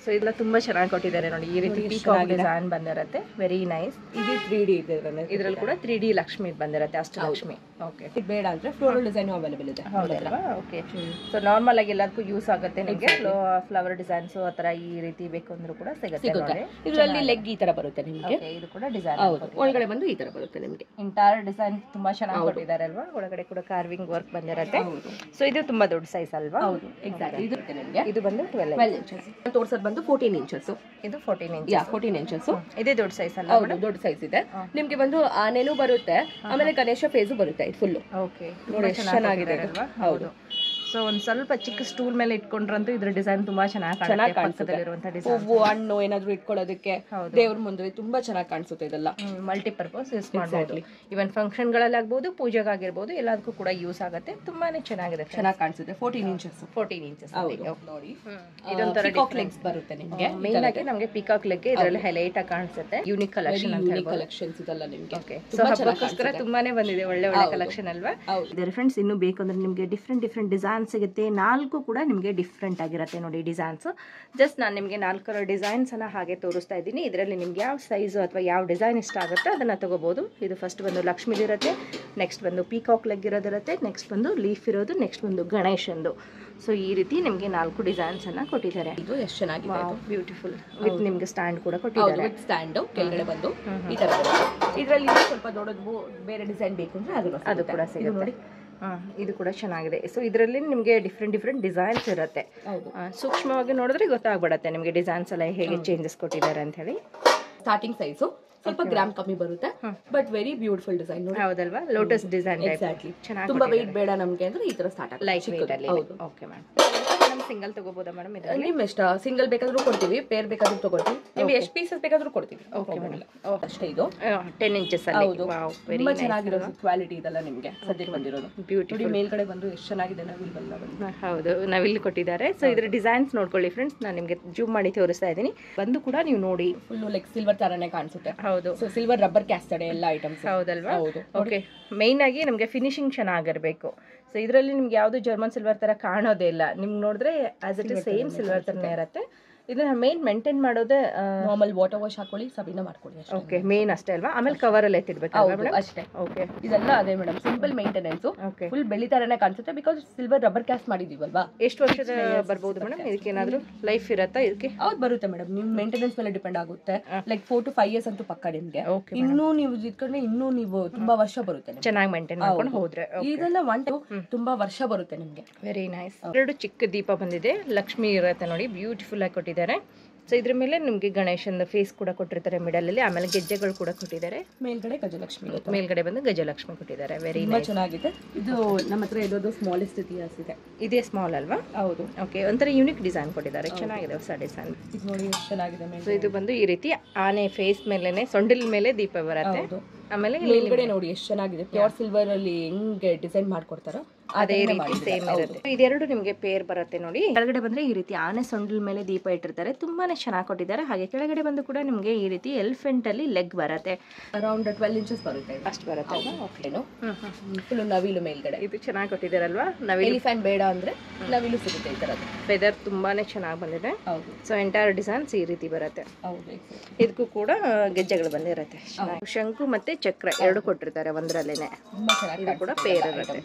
A: ಸೊ ಇದೆಲ್ಲ ತುಂಬಾ ಚೆನ್ನಾಗಿ ಕೊಟ್ಟಿದ್ದಾರೆ ನೋಡಿ ಈ ರೀತಿ ಪೀಕಾಕ್ ಡಿಸೈನ್ ಬಂದಿರುತ್ತೆ ವೆರಿ ನೈಸ್
B: ಇದು ತ್ರೀ ಡಿ ಇದೆ
A: ಇದ್ರಲ್ಲಿ ಕೂಡ ತ್ರೀ ಡಿ ಲಕ್ಷ್ಮಿ ಬಂದಿರುತ್ತೆ ಅಷ್ಟಲಕ್ಷ್ಮಿ ಓಕೆ
B: ಇದು ಬೇಡ ಅಂದ್ರೆ ಫ್ಲೋರಲ್ ಡಿಸೈನ್ ಅವೈಲೇಬಲ್ ಇದೆ
A: ಹೌದಲ್ವಾ ಓಕೆ ಸೊ ನಾರ್ಮಲ್ ಆಗಿ ಎಲ್ಲದಕ್ಕೂ ಯೂಸ್ ಆಗುತ್ತೆ ನಿಮಗೆ ಫ್ಲವರ್ ಡಿಸೈನ್ಸ್ ಆ ಥರ ಈ ರೀತಿ ಬೇಕು ಅಂದ್ರೂ ಕೂಡ ಸಿಗುತ್ತೆ
B: ಸಿಗುತ್ತೆ
A: ನೋಡಿ.
B: ಇದರಲ್ಲಿ ಲೆಗ್ ಈ ತರ ಬರುತ್ತೆ ನಿಮಗೆ
A: Okay, ಇದು ಕೂಡ ಡಿಸೈನ್
B: ಹೌದು ಒಳಗಡೆ ಬಂದು ಈ ತರ ಬರುತ್ತೆ ನಿಮಗೆ
A: ಇಂಟೈರ್ ಡಿಸೈನ್ ತುಂಬಾ ಚೆನ್ನಾಗಿ ಕೊಟ್ಟಿದ್ದಾರೆ ಅಲ್ವಾ ಒಳಗಡೆ ಕೂಡ ಕಾರ್ವಿಂಗ್ ವರ್ಕ್ ಬಂದಿರುತ್ತೆ ಸೊ ಇದು ತುಂಬಾ ದೊಡ್ಡ ಸೈಜ್ ಅಲ್ವಾ
B: ಹೌದು ಎಕ್ಸಾಕ್ಟ್ ಇದು ಬರುತ್ತೆ ನಿಮಗೆ
A: ಇದು ಬಂದು ಟ್ವೆಲ್
B: ಟ್ವೆಲ್ ಇಂಚಸ್ ತೋರ್ಸೋದು ಬಂದು ಫೋರ್ಟೀನ್ ಇಂಚಸ್
A: ಇದು fourteen inch
B: yeah fourteen inches
A: ಇದೇ ದೊಡ್ಡ ಸೈಜ್ ಅಲ್ಲ
B: ಹೌದು ದೊಡ್ಡ ಸೈಜ್ ಇದೆ ನಿಮ್ಗೆ ಬಂದು ಆನೆನೂ ಬರುತ್ತೆ ಆಮೇಲೆ ಗಣೇಶ ಫೇಸು ಬರುತ್ತೆ ಇದು ಫುಲ್ಲು
A: ಓಕೆ
B: ನೋಡಿ ಎಷ್ಟು ಚೆನ್ನಾಗಿದೆ
A: ಅಲ್ವಾ
B: ಹೌದು
A: ಸೊ ಒಂದ್ ಸ್ವಲ್ಪ ಚಿಕ್ಕ ಸ್ಟೂಲ್ ಮೇಲೆ ಇಟ್ಕೊಂಡ್ರಂತೂ ಇದ್ರ ಡಿಸೈನ್ ತುಂಬಾ ಚೆನ್ನಾಗಿ
B: ಚೆನ್ನಾಗಿ
A: ಕಾಣುತ್ತೆ
B: ಕಾಣಿಸುತ್ತೆ
A: ಪಕ್ಕದಲ್ಲಿರುವಂತ ಡಿಸೈನ್
B: ಹೂವು ಹಣ್ಣು ಏನಾದ್ರು ಇಟ್ಕೊಳ್ಳೋದಕ್ಕೆ ದೇವ್ರ ಮುಂದೆ ತುಂಬಾ ಚೆನ್ನಾಗಿ ಕಾಣಿಸುತ್ತೆ ಇದೆಲ್ಲ
A: ಮಲ್ಟಿಪರ್ಪಸ್ ಯೂಸ್ ಮಾಡ್ಬೋದು ಇವನ್ ಫಂಕ್ಷನ್ಗಳಲ್ಲಿ ಆಗ್ಬೋದು ಪೂಜೆಗಾಗಿರ್ಬೋದು ಎಲ್ಲದಕ್ಕೂ ಕೂಡ ಯೂಸ್ ಆಗುತ್ತೆ ತುಂಬಾನೇ ಚೆನ್ನಾಗಿದೆ
B: ಚೆನ್ನಾಗಿ ಕಾಣಿಸುತ್ತೆ ಫೋರ್ಟೀನ್ ಇಂಚಸ್
A: ಫೋರ್ಟೀನ್ ಇಂಚಸ್
B: ನೋಡಿ
A: ಇದೊಂಥರ
B: ಪಿಕಾಕ್ ಲೆಗ್ಸ್ ಬರುತ್ತೆ ನಿಮ್ಗೆ
A: ಮೇನ್ ಆಗಿ ನಮಗೆ ಪಿಕಾಕ್ ಲೆಗ್ಗೆ ಇದರಲ್ಲಿ ಹೈಲೈಟ್ ಆಗಿ ಕಾಣಿಸುತ್ತೆ ಯೂನಿಕ್ ಕಲೆಕ್ಷನ್ ಅಂತ ಹೇಳ್ಬೋದು
B: ಕಲೆಕ್ಷನ್ಸ್ ಇದೆಲ್ಲ ನಿಮ್ಗೆ
A: ಓಕೆ ಸೊ ಹಬ್ಬಕ್ಕೋಸ್ಕರ ತುಂಬಾನೇ ಬಂದಿದೆ ಒಳ್ಳೆ ಒಳ್ಳೆ ಕಲೆಕ್ಷನ್ ಅಲ್ವಾ
B: ಹೌದು.
A: ಇದೆ ಫ್ರೆಂಡ್ಸ್ ಇನ್ನು ಬೇಕು ಅಂದ್ರೆ ನಿಮಗೆ ಡಿಫ್ರೆಂಟ್ ಡಿಫ್ರೆಂಟ್ ಡಿಸೈನ್ ಸಿಗುತ್ತೆ ನಾಲ್ಕು ಕೂಡ ನಿಮಗೆ ಡಿಫ್ರೆಂಟ್ ಆಗಿರುತ್ತೆ ನೋಡಿ ಡಿಸೈನ್ಸ್ ಜಸ್ಟ್ ನಾನು ನಿಮಗೆ ನಾಲ್ಕರ ಡಿಸೈನ್ಸ್ ಅನ್ನ ಹಾಗೆ ತೋರಿಸ್ತಾ ಇದ್ದೀನಿ ಇದರಲ್ಲಿ ನಿಮ್ಗೆ ಯಾವ ಸೈಜು ಅಥವಾ ಯಾವ ಡಿಸೈನ್ ಇಷ್ಟ ಆಗುತ್ತೆ ಅದನ್ನ ತಗೋಬಹುದು ಇದು ಫಸ್ಟ್ ಬಂದು ಲಕ್ಷ್ಮಿದಿರುತ್ತೆ ನೆಕ್ಸ್ಟ್ ಬಂದು ಪೀಕಾಕ್ ಲೆಗ್ ಇರೋದಿರುತ್ತೆ ನೆಕ್ಸ್ಟ್ ಬಂದು ಲೀಫ್ ಇರೋದು ನೆಕ್ಸ್ಟ್ ಬಂದು ಗಣೇಶಂದು ಸೊ ಈ ರೀತಿ ನಿಮಗೆ ನಾಲ್ಕು ಡಿಸೈನ್ಸ್ ಅನ್ನ ಕೊಟ್ಟಿದ್ದಾರೆ
B: ಇದು ಎಷ್ಟು ಚೆನ್ನಾಗಿದೆ ಇದು.
A: ಬ್ಯೂಟಿಫುಲ್ ವಿತ್ ನಿಮ್ಗೆ ಸ್ಟ್ಯಾಂಡ್ ಕೂಡ
B: ಹೌದು
A: ಕೊಟ್ಟಿದ್ದಾರೆ
B: ವಿತ್ ಸ್ಟ್ಯಾಂಡ್ ಕೆಳಗಡೆ ಬಂದು ಈ ತರ ಇದರಲ್ಲಿ ಸ್ವಲ್ಪ ದೊಡ್ಡದು ಬೇರೆ ಡಿಸೈನ್ ಬೇಕು ಅಂದ್ರೆ ಅದು
A: ಅದು ಕೂಡ ಸಿಗುತ್ತೆ ನೋಡಿ ಇದು ಕೂಡ ಚೆನ್ನಾಗಿದೆ ಸೊ ಇದರಲ್ಲಿ ನಿಮಗೆ ಡಿಫ್ರೆಂಟ್ ಡಿಫ್ರೆಂಟ್ ಡಿಸೈನ್ಸ್ ಇರುತ್ತೆ
B: ಹೌದು
A: ಆ, ಸೂಕ್ಷ್ಮವಾಗಿ ನೋಡಿದ್ರೆ ಗೊತ್ತಾಗ್ಬಿಡತ್ತೆ ನಿಮಗೆ ಡಿಸೈನ್ಸ್ ಎಲ್ಲ ಹೇಗೆ ಚೇಂಜಸ್ ಕೊಟ್ಟಿದ್ದಾರೆ ಅಂತ ಹೇಳಿ
B: ಸ್ಟಾರ್ಟಿಂಗ್ ಸೈಜು ಸ್ವಲ್ಪ ಗ್ರಾಮ್ ಕಮ್ಮಿ ಬರುತ್ತೆ ಬಟ್ ವೆರಿ ಬ್ಯೂಟಿಫುಲ್ ಡಿಸೈನ್ ನೋಡಿ
A: ಹೌದಲ್ವಾ ಲೋಟಸ್ ಡಿಸೈನ್
B: ಎಕ್ಸಾಕ್ಟ್ಲಿ
A: ಚೆನ್ನಾಗಿ
B: ತುಂಬಾ ವೆಯ್ಟ್ ಬೇಡ ನಮ್ಗೆ ಅಂದ್ರೆ ಈ ತರ ಸ್ಟಾರ್ಟ್
A: ಲೈಟ್ ವೇಟ್ ಅಲ್ಲಿ
B: ಹೌದು
A: ಓಕೆ ಮೇಡಮ್ ಸಿಂಗಲ್ ತಗೋಬೋದಾ ಮೇಡಮ್ ಇದರಲ್ಲಿ
B: ನಿಮ್ ಇಷ್ಟ ಸಿಂಗಲ್ ಬೇಕಾದ್ರೂ ಕೊಡ್ತೀವಿ ಪೇರ್ ಬೇಕಾದ್ರೂ ತಗೊಳ್ತೀವಿ ನಿಮ್ಗೆ ಎಷ್ಟು ಪೀಸಸ್ ಬೇಕಾದ್ರೂ ಕೊಡ್ತೀವಿ
A: ಓಕೆ
B: Problem ಇಲ್ಲ.
A: ಮೇಡಮ್
B: ಅಷ್ಟೇ ಇದು
A: ಟೆನ್ ಇಂಚಸ್ ಅಲ್ಲಿ
B: ಹೌದು
A: ವಾವ್ ವೆರಿ
B: ತುಂಬಾ ಚೆನ್ನಾಗಿರೋದು ಕ್ವಾಲಿಟಿ ಇದೆಲ್ಲ ನಿಮ್ಗೆ ಸದ್ಯಕ್ಕೆ ಬಂದಿರೋದು
A: ಬ್ಯೂಟಿ
B: ನೋಡಿ ಮೇಲ್ಗಡೆ ಬಂದು ಎಷ್ಟು ಚೆನ್ನಾಗಿದೆ ನವಿಲ್ ಬಂದ ಬಂದು
A: ಹೌದು ನಾವಿಲ್ಲಿ ಕೊಟ್ಟಿದ್ದಾರೆ ಸೊ ಇದ್ರ ಡಿಸೈನ್ಸ್ ನೋಡ್ಕೊಳ್ಳಿ ಫ್ರೆಂಡ್ಸ್ ನಾನು ನಿಮಗೆ ಜೂಮ್ ಮಾಡಿ ತೋರಿಸ್ತಾ ಇದ್ದೀನಿ ಬಂದು ಕೂಡ ನೀವು ನೋಡಿ
B: ಫುಲ್ ಲೈಕ್ ಸಿಲ್ವರ್ ತರಾನೇ ಕಾಣಿಸುತ್ತೆ
A: ಹೌದು
B: ಸೊ ಸಿಲ್ವರ್ ರಬ್ಬರ್ ಕ್ಯಾಸ್ಟಡೆ ಎಲ್ಲ ಐಟಮ್ಸ್
A: ಹೌದಲ್ವಾ
B: ಹೌದು
A: ಓಕೆ ಮೈನ್ ಆಗಿ ನಮಗೆ ಫಿನಿಶಿಂಗ್ ಚೆನ್ನಾಗಿರ್ಬೇಕು ಸೊ ಇದರಲ್ಲಿ ನಿಮ್ಗೆ ಯಾವುದು ಜರ್ಮನ್ ಸಿಲ್ವರ್ ತರ ಕಾಣೋದೇ ಇಲ್ಲ ನಿಮ್ಗೆ ನೋಡಿದ್ರೆ as it is same silver ತರನೇ ಇರುತ್ತೆ ಇದನ್ನ ಮೇನ್ ಮೇಂಟೈನ್ ಮಾಡೋದೇ
B: ನಾರ್ಮಲ್ ವಾಟರ್ ವಾಶ್ ಹಾಕೊಳ್ಳಿ ಸಬಿನ ಮಾಡ್ಕೊಳ್ಳಿ ಅಷ್ಟೇ
A: ಓಕೆ ಮೇನ್ ಅಷ್ಟೇ ಅಲ್ವಾ ಆಮೇಲೆ ಕವರ್ ಅಲ್ಲಿ ಎತ್ತಿಡ್ಬೇಕು
B: ಹೌದು ಅಷ್ಟೇ
A: ಓಕೆ
B: ಇದೆಲ್ಲ ಅದೇ madam simple maintenance
A: okay
B: full ಬೆಳಿ ತರನೇ ಕಾಣಿಸುತ್ತೆ ಬಿಕಾಸ್ ಸಿಲ್ವರ್ ರಬ್ಬರ್ ಕ್ಯಾಸ್ಟ್ ಮಾಡಿದೀವಲ್ವಾ
A: ಎಷ್ಟು ವರ್ಷದ ಬರ್ಬೋದು ಮೇಡಮ್ ಇದಕ್ಕೆ ಏನಾದ್ರು ಲೈಫ್ ಇರತ್ತಾ ಇದಕ್ಕೆ
B: ಹೌದು ಬರುತ್ತೆ ಮೇಡಮ್ ನಿಮ್ ಮೇಂಟೆನೆನ್ಸ್ ಮೇಲೆ ಡಿಪೆಂಡ್ ಆಗುತ್ತೆ like four to five years ಅಂತೂ ಪಕ್ಕ ನಿಮ್ಗೆ
A: Okay,
B: ಇನ್ನೂ ನೀವು ಇದ್ಕೊಂಡ್ರೆ ಇನ್ನೂ ನೀವು ತುಂಬಾ ವರ್ಷ ಬರುತ್ತೆ ನಿಮ್ಗೆ.
A: ಚೆನ್ನಾಗಿ ಮೇಂಟೈನ್ ಮಾಡ್ಕೊಂಡು ಹೋದ್ರೆ
B: ಇದೆಲ್ಲ ಒನ್ ತುಂಬಾ ವರ್ಷ ಬರುತ್ತೆ ನಿಮ್ಗೆ
A: ವೆರಿ ನೈಸ್ ಎರಡು ಚಿಕ್ಕ ದೀಪ ಬಂದಿದೆ ಲಕ್ಷ್ಮಿ ಇರುತ್ತೆ ನೋಡಿ ಬ್ಯೂಟಿಫುಲ್ ಆಗಿ ಕೊಟ್ಟಿದ್ದಾರೆ ಸೊ ಇದ್ರ ಮೇಲೆ ನಿಮಗೆ ಗಣೇಶನ ಫೇಸ್ ಕೂಡ ಕೊಟ್ಟಿರ್ತಾರೆ ಮಿಡಲ್ ಅಲ್ಲಿ ಆಮೇಲೆ ಗೆಜ್ಜೆಗಳು ಕೂಡ ಕೊಟ್ಟಿದ್ದಾರೆ
B: ಮೇಲ್ಗಡೆ ಗಜಲಕ್ಷ್ಮಿ ಇರುತ್ತೆ
A: ಮೇಲ್ಗಡೆ ಬಂದು ಗಜಲಕ್ಷ್ಮಿ ಕೊಟ್ಟಿದ್ದಾರೆ ವೆರಿ
B: ತುಂಬಾ ಚೆನ್ನಾಗಿದೆ ಇದು ನಮ್ಮ ಹತ್ರ ಇರೋದು ಸ್ಮಾಲೆಸ್ಟ್ ಇತಿಹಾಸ ಇದೆ
A: ಇದೇ ಸ್ಮಾಲ್ ಅಲ್ವಾ
B: ಹೌದು
A: ಓಕೆ ಒಂಥರ ಯೂನಿಕ್ ಡಿಸೈನ್ ಕೊಟ್ಟಿದ್ದಾರೆ ಚೆನ್ನಾಗಿದೆ ಹೊಸ ಡಿಸೈನ್
B: ಇದು ನೋಡಿ ಎಷ್ಟು ಚೆನ್ನಾಗಿದೆ ಮೇಲೆ
A: ಸೊ ಇದು ಬಂದು ಈ ರೀತಿ ಆನೆ ಫೇಸ್ ಮೇಲೆನೆ ಸೊಂಡಿಲ್ ಮೇಲೆ ದೀಪ ಬರುತ್ತೆ
B: ಹೌದು
A: ಆಮೇಲೆ ಇಲ್ಲಿ
B: ಮೇಲ್ಗಡೆ ನೋಡಿ ಎಷ್ಟು ಚೆನ್ನಾಗಿದೆ ಪ್ಯೂರ್ ಸಿಲ್ವರ್ ಅಲ್ಲಿ ಹೆಂಗೆ ಡಿಸೈನ್ ಮಾಡ್ಕೊಡ್ತಾರೋ
A: ಅದೇ ರೀತಿ ಸೇಮ್ ಇರುತ್ತೆ ಇದೆರಡು ನಿಮಗೆ ಪೇರ್ ಬರುತ್ತೆ ನೋಡಿ ಕೆಳಗಡೆ ಬಂದ್ರೆ ಈ ರೀತಿ ಆನೆ ಸೊಂಡಿಲ್ ಮೇಲೆ ದೀಪ ಇಟ್ಟಿರ್ತಾರೆ ತುಂಬಾನೇ ಚೆನ್ನಾಗಿ ಕೊಟ್ಟಿದ್ದಾರೆ ಹಾಗೆ ಕೆಳಗಡೆ ಬಂದು ಕೂಡ ನಿಮಗೆ ಈ ರೀತಿ ಎಲಿಫೆಂಟ್ ಅಲ್ಲಿ ಲೆಗ್ ಬರುತ್ತೆ
B: ಅರೌಂಡ್ ಟ್ವೆಲ್ ಇಂಚಸ್ ಬರುತ್ತೆ
A: ಅಷ್ಟು ಬರುತ್ತೆ
B: ಏನು ಫುಲ್ ನವಿಲು ಮೇಲ್ಗಡೆ
A: ಇದು ಚೆನ್ನಾಗಿ ಕೊಟ್ಟಿದ್ದಾರಲ್ವಾ ನವಿಲು
B: ಎಲಿಫ್ಯಾಂಟ್ ಬೇಡ ಅಂದ್ರೆ ನವಿಲು ಸಿಗುತ್ತೆ ಈ ತರದ್ದು
A: ಫೆದರ್ ತುಂಬಾನೇ ಚೆನ್ನಾಗಿ ಬಂದಿದೆ
B: ಹೌದು
A: ಸೊ ಎಂಟೈರ್ ಡಿಸೈನ್ಸ್ ಈ ರೀತಿ ಬರುತ್ತೆ
B: ಹೌದು
A: ಇದಕ್ಕೂ ಕೂಡ ಗೆಜ್ಜೆಗಳು ಬಂದಿರುತ್ತೆ ಶಂಕು ಮತ್ತೆ ಚಕ್ರ ಎರಡು ಕೊಟ್ಟಿರ್ತಾರೆ ಒಂದರಲ್ಲೇನೆ
B: ತುಂಬಾ ಚೆನ್ನಾಗಿ
A: ಇದು ಕೂಡ ಪೇರ್ ಇರುತ್ತೆ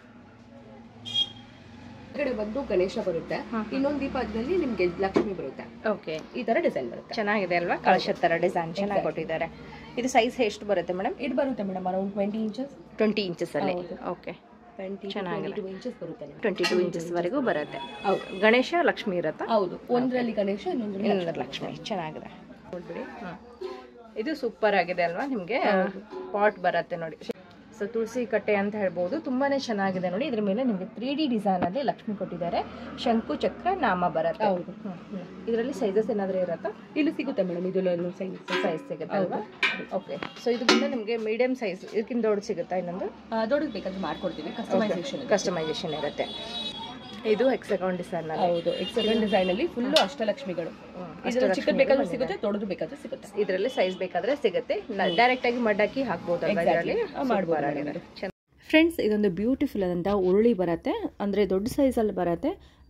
B: ಕಡೆ ಬಂದು ಗಣೇಶ ಬರುತ್ತೆ ಇನ್ನೊಂದು ದೀಪ ಆದ್ಮೇಲೆ ನಿಮ್ಗೆ ಲಕ್ಷ್ಮಿ ಬರುತ್ತೆ
A: ಓಕೆ
B: ಈ ತರ ಡಿಸೈನ್ ಬರುತ್ತೆ
A: ಚೆನ್ನಾಗಿದೆ ಅಲ್ವಾ ಕಳಶದ ತರ ಡಿಸೈನ್ ಚೆನ್ನಾಗಿ ಕೊಟ್ಟಿದ್ದಾರೆ ಇದು ಸೈಜ್ ಎಷ್ಟು ಬರುತ್ತೆ ಮೇಡಮ್
B: ಇದು ಬರುತ್ತೆ madam around twenty inches
A: twenty inches ಅಲ್ಲಿ
B: ಹೌದು.
A: ಓಕೆ
B: ಟ್ವೆಂಟಿ
A: ಚೆನ್ನಾಗಿದೆ.
B: ಟೂ ಇಂಚಸ್ ಬರುತ್ತೆ ನಿಮ್ಗೆ
A: ಟ್ವೆಂಟಿ ಟೂ ಇಂಚಸ್ ವರೆಗೂ ಬರುತ್ತೆ
B: ಹೌದು
A: ಗಣೇಶ ಲಕ್ಷ್ಮಿ ಇರುತ್ತಾ
B: ಹೌದು ಒಂದ್ರಲ್ಲಿ ಗಣೇಶ ಇನ್ನೊಂದ್ರಲ್ಲಿ
A: ಇನ್ನೊಂದು ಲಕ್ಷ್ಮಿ ಚೆನ್ನಾಗಿದೆ ನೋಡ್ಬಿಡಿ ಇದು ಸೂಪರ್ ಆಗಿದೆ ಅಲ್ವಾ ನಿಮಗೆ ಪಾಟ್ ಬರುತ್ತೆ ನೋಡಿ ಸೊ ತುಳಸಿ ಕಟ್ಟೆ ಅಂತ ಹೇಳ್ಬೋದು ತುಂಬಾನೇ ಚೆನ್ನಾಗಿದೆ ನೋಡಿ ಇದ್ರ ಮೇಲೆ ನಿಮಗೆ ತ್ರೀ ಡಿ ಡಿಸೈನ್ ಅಲ್ಲಿ ಲಕ್ಷ್ಮಿ ಕೊಟ್ಟಿದ್ದಾರೆ ಶಂಕು ಚಕ್ರ ನಾಮ ಬರುತ್ತೆ
B: ಹೌದು
A: ಇದರಲ್ಲಿ ಸೈಜಸ್ ಏನಾದರೂ ಇರುತ್ತಾ
B: ಇಲ್ಲಿ ಸಿಗುತ್ತೆ ಮೇಡಮ್ ಇದು ಸೈಜ್
A: ಸೈಜ್ ಸಿಗುತ್ತೆ ಅಲ್ವಾ ಓಕೆ ಸೊ ಇದು ಬಂದು ನಿಮಗೆ ಮೀಡಿಯಂ ಸೈಜ್ ಇದಕ್ಕಿಂತ ದೊಡ್ಡ ಸಿಗುತ್ತಾ ಇನ್ನೊಂದು
B: ದೊಡ್ಡದು ಬೇಕಾದ್ರೆ ಮಾಡ್ಕೊಡ್ತೀವಿ ಕಸ್ಟಮೈಸೇಷನ್
A: ಕಸ್ಟಮೈಸೇಷನ್ ಇರುತ್ತೆ ಇದು ಎಕ್ಸಕೌಂಟ್ ಡಿಸೈನ್ ಅಲ್ಲಿ
B: ಹೌದು ಎಕ್ಸೆಲೆಂಟ್ ಡಿಸೈನ್ ಅಲ್ಲಿ ಫುಲ್ ಅಷ್ಟಲಕ್ಷ್ಮಿಗಳು ಇದ್ರಲ್ಲಿ ಚಿಕ್ಕದ್ ಬೇಕಾದ್ರೂ ಸಿಗುತ್ತೆ ದೊಡ್ಡದು ಬೇಕಾದ್ರೂ ಸಿಗುತ್ತೆ
A: ಇದರಲ್ಲಿ ಸೈಜ್ ಬೇಕಾದ್ರೆ ಸಿಗುತ್ತೆ ಡೈರೆಕ್ಟ್ ಆಗಿ ಮಡ್ ಹಾಕಿ ಹಾಕ್ಬೋದಲ್ವಾ ಇದರಲ್ಲಿ
B: ಮಾಡ್ಬೋದು
A: ಫ್ರೆಂಡ್ಸ್ ಇದೊಂದು ಬ್ಯೂಟಿಫುಲ್ ಆದಂಥ ಉರುಳಿ ಬರುತ್ತೆ ಅಂದರೆ ದೊಡ್ಡ ಸೈಜಲ್ಲಿ ಬರುತ್ತೆ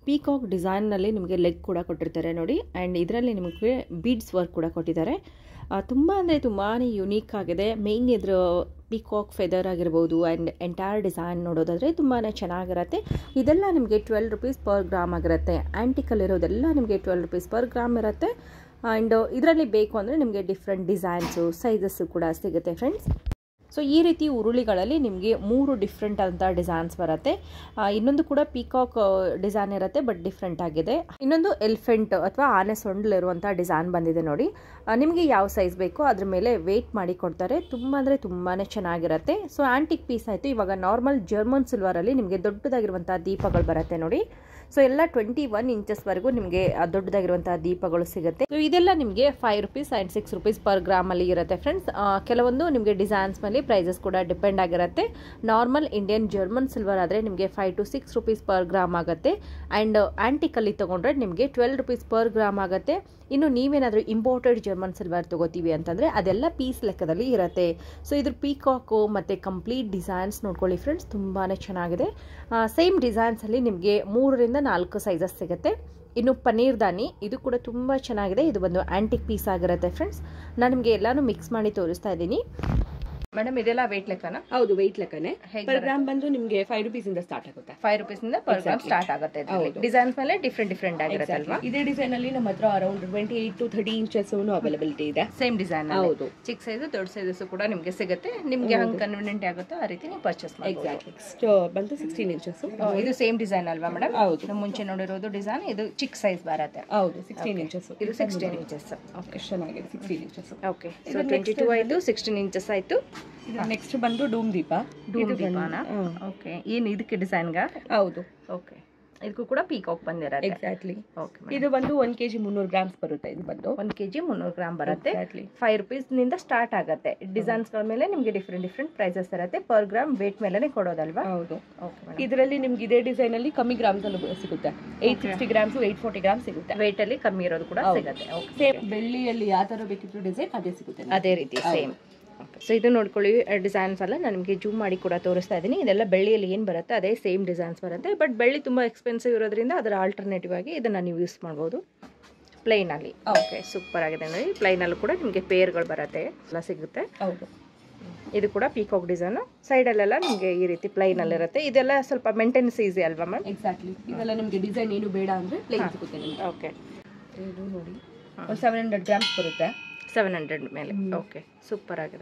A: ಪೀಕಾಕ್ ಡಿಸೈನ್ನಲ್ಲಿ ನಿಮಗೆ ಲೆಗ್ ಕೂಡ ಕೊಟ್ಟಿರ್ತಾರೆ ನೋಡಿ ಆ್ಯಂಡ್ ಇದರಲ್ಲಿ ನಿಮಗೆ ಬೀಡ್ಸ್ ವರ್ಕ್ ಕೂಡ ಕೊಟ್ಟಿದ್ದಾರೆ ತುಂಬ ಅಂದರೆ ತುಂಬಾ ಯುನೀಕ್ ಆಗಿದೆ ಮೇಯ್ನ್ ಇದ್ರ ಪೀಕಾಕ್ ಫೆದರ್ ಆಗಿರ್ಬೋದು ಆ್ಯಂಡ್ ಎಂಟೈರ್ ಡಿಸೈನ್ ನೋಡೋದಾದರೆ ತುಂಬಾ ಚೆನ್ನಾಗಿರುತ್ತೆ ಇದೆಲ್ಲ ನಿಮಗೆ ಟ್ವೆಲ್ ರುಪೀಸ್ ಪರ್ ಗ್ರಾಮ್ ಆಗಿರುತ್ತೆ ಆ್ಯಂಟಿಕಲ್ಲಿರೋದೆಲ್ಲ ನಿಮಗೆ ಟ್ವೆಲ್ ರುಪೀಸ್ ಪರ್ ಗ್ರಾಮ್ ಇರುತ್ತೆ ಆ್ಯಂಡ್ ಇದರಲ್ಲಿ ಬೇಕು ಅಂದರೆ ನಿಮಗೆ ಡಿಫ್ರೆಂಟ್ ಡಿಸೈನ್ಸು ಸೈಜಸ್ಸು ಕೂಡ ಸಿಗುತ್ತೆ ಫ್ರೆಂಡ್ಸ್ ಸೊ ಈ ರೀತಿ ಉರುಳಿಗಳಲ್ಲಿ ನಿಮಗೆ ಮೂರು ಡಿಫ್ರೆಂಟ್ ಅಂತ ಡಿಸೈನ್ಸ್ ಬರುತ್ತೆ ಆ, ಇನ್ನೊಂದು ಕೂಡ ಪೀಕಾಕ್ ಡಿಸೈನ್ ಇರುತ್ತೆ ಬಟ್ ಡಿಫ್ರೆಂಟ್ ಆಗಿದೆ ಇನ್ನೊಂದು ಎಲಿಫೆಂಟ್ ಅಥವಾ ಆನೆ ಸೊಂಡ್ಲಿರುವಂಥ ಡಿಸೈನ್ ಬಂದಿದೆ ನೋಡಿ ಆ, ನಿಮಗೆ ಯಾವ ಸೈಜ್ ಬೇಕೋ ಅದ್ರ ಮೇಲೆ ವೆಯ್ಟ್ ಮಾಡಿ ಕೊಡ್ತಾರೆ ತುಂಬ ಅಂದರೆ ತುಂಬಾ ಚೆನ್ನಾಗಿರುತ್ತೆ ಸೊ ಆ್ಯಂಟಿಕ್ ಪೀಸ್ ಆಯಿತು ಇವಾಗ ನಾರ್ಮಲ್ ಜರ್ಮನ್ ಸಿಲ್ವರಲ್ಲಿ ನಿಮಗೆ ದೊಡ್ಡದಾಗಿರುವಂಥ ದೀಪಗಳು ಬರುತ್ತೆ ನೋಡಿ ಸೊ ಎಲ್ಲ ಟ್ವೆಂಟಿ ಒನ್ ಇಂಚಸ್ವರೆಗೂ ನಿಮಗೆ ದೊಡ್ಡದಾಗಿರುವಂತಹ ದೀಪಗಳು ಸಿಗುತ್ತೆ ಸೊ ಇದೆಲ್ಲ ನಿಮಗೆ five rupees and six rupees per gram ಅಲ್ಲಿ ಇರುತ್ತೆ ಫ್ರೆಂಡ್ಸ್ ಕೆಲವೊಂದು ನಿಮಗೆ ಡಿಸೈನ್ಸ್ ಮೇಲೆ ಪ್ರೈಸಸ್ ಕೂಡ ಡಿಪೆಂಡ್ ಆಗಿರುತ್ತೆ ನಾರ್ಮಲ್ ಇಂಡಿಯನ್ ಜರ್ಮನ್ ಸಿಲ್ವರ್ ಆದರೆ ನಿಮಗೆ five to six rupees per gram ಆಗುತ್ತೆ ಆ್ಯಂಡ್ ಆ್ಯಂಟಿಕಲ್ಲಿ ತೊಗೊಂಡ್ರೆ ನಿಮಗೆ ಟ್ವೆಲ್ ರುಪೀಸ್ ಪರ್ ಗ್ರಾಮ್ ಆಗುತ್ತೆ ಇನ್ನು ನೀವೇನಾದರೂ ಇಂಪೋರ್ಟೆಡ್ ಜರ್ಮನ್ ಸಿಲ್ವರ್ ತೊಗೋತೀವಿ ಅಂತಂದರೆ ಅದೆಲ್ಲ ಪೀಸ್ ಲೆಕ್ಕದಲ್ಲಿ ಇರುತ್ತೆ ಸೊ ಇದ್ರ ಪೀಕಾಕು ಮತ್ತು ಕಂಪ್ಲೀಟ್ ಡಿಸೈನ್ಸ್ ನೋಡ್ಕೊಳ್ಳಿ ಫ್ರೆಂಡ್ಸ್ ತುಂಬಾ ಚೆನ್ನಾಗಿದೆ ಸೇಮ್ ಡಿಸೈನ್ಸಲ್ಲಿ ನಿಮಗೆ ಮೂರರಿಂದ ನಾಲ್ಕು ಸೈಜಸ್ ಸಿಗುತ್ತೆ ಇನ್ನು ಪನ್ನೀರ್ ದಾನಿ ಇದು ಕೂಡ ತುಂಬ ಚೆನ್ನಾಗಿದೆ ಇದು ಒಂದು ಆ್ಯಂಟಿಕ್ ಪೀಸ್ ಆಗಿರುತ್ತೆ ಫ್ರೆಂಡ್ಸ್ ನಾನು ನಿಮಗೆ ಎಲ್ಲಾನು ಮಿಕ್ಸ್ ಮಾಡಿ ತೋರಿಸ್ತಾ ಇದ್ದೀನಿ ಮೇಡಮ್ ಇದೆಲ್ಲ ವೇಟ್ ಲೆಕ್ಕನ
B: ಹೌದು ವೆಯ್ಟ್ ಲೆಕ್ಕನೆ
A: ಹೇಗ್
B: ಪರ್ ಗ್ರಾಮ್ ಬಂದು ನಿಮ್ಗೆ ಫೈವ್ ರುಪೀಸ್ ಇಂದ ಸ್ಟಾರ್ಟ್ ಆಗುತ್ತೆ
A: ಫೈವ್ ರುಪೀಸಿಂದ ಪರ್ ಗ್ರಾಮ್ ಸ್ಟಾರ್ಟ್ ಆಗುತ್ತೆ ಡಿಸೈನ್ಸ್ ಮೇಲೆ ಡಿಫ್ರೆಂಟ್ ಡಿಫ್ರೆಂಟ್ ಆಗಿರುತ್ತೆ ಅಲ್ವಾ
B: ಇದೇ ಡಿಸೈನ್ ಅಲ್ಲಿ ನಮ್ಮ ಹತ್ರ around twenty eight to thirty inches availability ಇದೆ
A: ಸೇಮ್ ಡಿಸೈನ್
B: ಹೌದು
A: ಚಿಕ್ಕ ಸೈಜ್ ದೊಡ್ಡ ಸೈಜಸ್ ಕೂಡ ನಿಮಗೆ ಸಿಗುತ್ತೆ ನಿಮಗೆ ಹಂಗೆ ಕನ್ವಿನಿಯಂಟ್ ಆಗುತ್ತೋ ಆ ರೀತಿ ನೀವು ಪರ್ಚೇಸ್ ಮಾಡಿ
B: ಎಕ್ಸಾಕ್ಟ್ಲಿ ನೆಕ್ಸ್ಟ್ ಬಂದು ಸಿಕ್ಸ್ಟೀನ್ ಇಂಚಸ್
A: ಇದು ಸೇಮ್ ಡಿಸೈನ್ ಅಲ್ವಾ ಮೇಡಮ್
B: ಹೌದು
A: ನಾವು ಮುಂಚೆ ನೋಡಿರೋದು ಡಿಸೈನ್ ಇದು ಚಿಕ್ಕ ಸೈಜ್ ಬರುತ್ತೆ
B: ಹೌದು ಸಿಕ್ಸ್ಟೀನ್ ಇಂಚಸ್
A: ಇದು ಸಿಕ್ಸ್ಟೀನ್ ಇಂಚಸ್
B: ಎಷ್ಟು ಚೆನ್ನಾಗಿದೆ sixteen inches
A: okay so twenty two ಆಯಿತು ಸಿಕ್ಸ್ಟೀನ್ ಇಂಚಸ್ ಆಯಿತು
B: ನೆಕ್ಸ್ಟ್ ಬಂದು ಡೂಮ್ ದೀಪ
A: ಡೂಮ್ ದೀಪಾನ ಓಕೆ ಏನು ಇದಕ್ಕೆ ಡಿಸೈನ್ಗ
B: ಹೌದು
A: ಓಕೆ ಇದಕ್ಕೂ ಕೂಡ ಪೀಕಾಕ್ ಬಂದಿರತ್ತೆ
B: ಎಕ್ಸಾಕ್ಟ್ಲಿ
A: ಓಕೆ
B: ಇದು ಬಂದು ಒನ್ ಕೆಜಿ ಮುನ್ನೂರು ಗ್ರಾಮ್ಸ್ ಬರುತ್ತೆ ಇದು ಬಂದು
A: ಒಂದು ಕೆ ಜಿ ಮುನ್ನೂರು ಗ್ರಾಮ್ ಬರುತ್ತೆ
B: ಎಕ್ಸಾಕ್ಟ್ಲಿ
A: ಫೈವ್ ರುಪೀಸ್ನಿಂದ ಸ್ಟಾರ್ಟ್ ಆಗುತ್ತೆ ಡಿಸೈನ್ಸ್ಗಳ ಮೇಲೆ ನಿಮಗೆ ಡಿಫ್ರೆಂಟ್ ಡಿಫ್ರೆಂಟ್ ಪ್ರೈಸಸ್ ಇರುತ್ತೆ ಪರ್ ಗ್ರಾಮ್ ವೇಟ್ ಮೇಲೆನೆ ಕೊಡೋದಲ್ವಾ
B: ಹೌದು
A: ಓಕೆ ಮೇಡಮ್
B: ಇದರಲ್ಲಿ ನಿಮ್ಗೆ ಇದೇ ಡಿಸೈನ್ ಅಲ್ಲಿ ಕಮ್ಮಿ ಗ್ರಾಮ್ಸ್ ಅಲ್ಲೂ ಸಿಗುತ್ತೆ eight sixty grams eight forty grams ಸಿಗುತ್ತೆ
A: ವೇಟ್ ಅಲ್ಲಿ ಕಮ್ಮಿ ಇರೋದು ಕೂಡ
B: ಹೌದು.
A: ಸಿಗುತ್ತೆ ಓಕೆ
B: ಸೇಮ್ ಬೆಳ್ಳಿಯಲ್ಲಿ ಯಾವ ತರ ಬೇಕಿತ್ತು ಡಿಸೈನ್ ಅದೇ ಸಿಗುತ್ತೆ ನಿಮ್ಗೆ.
A: ಅದೇ ರೀತಿ ಸೇಮ್ ಸೊ ಇದು ನೋಡ್ಕೊಳ್ಳಿ ಡಿಸೈನ್ಸ್ ಎಲ್ಲ ನಾನು ನಿಮಗೆ ಜೂಮ್ ಮಾಡಿ ಕೂಡ ತೋರಿಸ್ತಾ ಇದ್ದೀನಿ ಇದೆಲ್ಲ ಬೆಳ್ಳಿಯಲ್ಲಿ ಏನು ಬರುತ್ತೆ ಅದೇ ಸೇಮ್ ಡಿಸೈನ್ಸ್ ಬರುತ್ತೆ ಬಟ್ ಬೆಳ್ಳಿ ತುಂಬ ಎಕ್ಸ್ಪೆನ್ಸಿವ್ ಇರೋದ್ರಿಂದ ಅದರ ಆಲ್ಟರ್ನೇಟಿವ್ ಆಗಿ ಇದನ್ನು ನೀವು ಯೂಸ್ ಮಾಡ್ಬೋದು ಪ್ಲೈನಲ್ಲಿ ಓಕೆ ಸೂಪರ್ ಆಗಿದೆ ನೋಡಿ ಪ್ಲೈನಲ್ಲೂ ಕೂಡ ನಿಮಗೆ ಪೇರ್ಗಳು ಬರುತ್ತೆ ಎಲ್ಲ ಸಿಗುತ್ತೆ
B: ಹೌದು
A: ಇದು ಕೂಡ ಪೀಕಾಕ್ ಡಿಸೈನು ಸೈಡಲ್ಲೆಲ್ಲ ನಿಮಗೆ ಈ ರೀತಿ ಪ್ಲೈನಲ್ಲಿರುತ್ತೆ ಇದೆಲ್ಲ ಸ್ವಲ್ಪ ಮೇಂಟೆನೆನ್ಸ್ ಈಸಿ ಅಲ್ವಾ ಮ್ಯಾಮ್
B: ಎಕ್ಸಾಕ್ಟ್ಲಿ ಇದೆಲ್ಲ ನಿಮ್ಗೆ ಡಿಸೈನ್ ಏನು ಬೇಡ ಅಂದ್ರೆ ಪ್ಲೇನ್ ಸಿಗುತ್ತೆ ನಿಮ್ಗೆ
A: ಓಕೆ
B: ಇದು ನೋಡಿ ಒಂದು ಸೆವೆನ್ ಹಂಡ್ರೆಡ್ ಗ್ರಾಮ್ಸ್ ಬರುತ್ತೆ
A: ಸೆವೆನ್ ಹಂಡ್ರೆಡ್ ಮೇಲೆ ಓಕೆ ಸೂಪರ್ ಆಗಿದೆ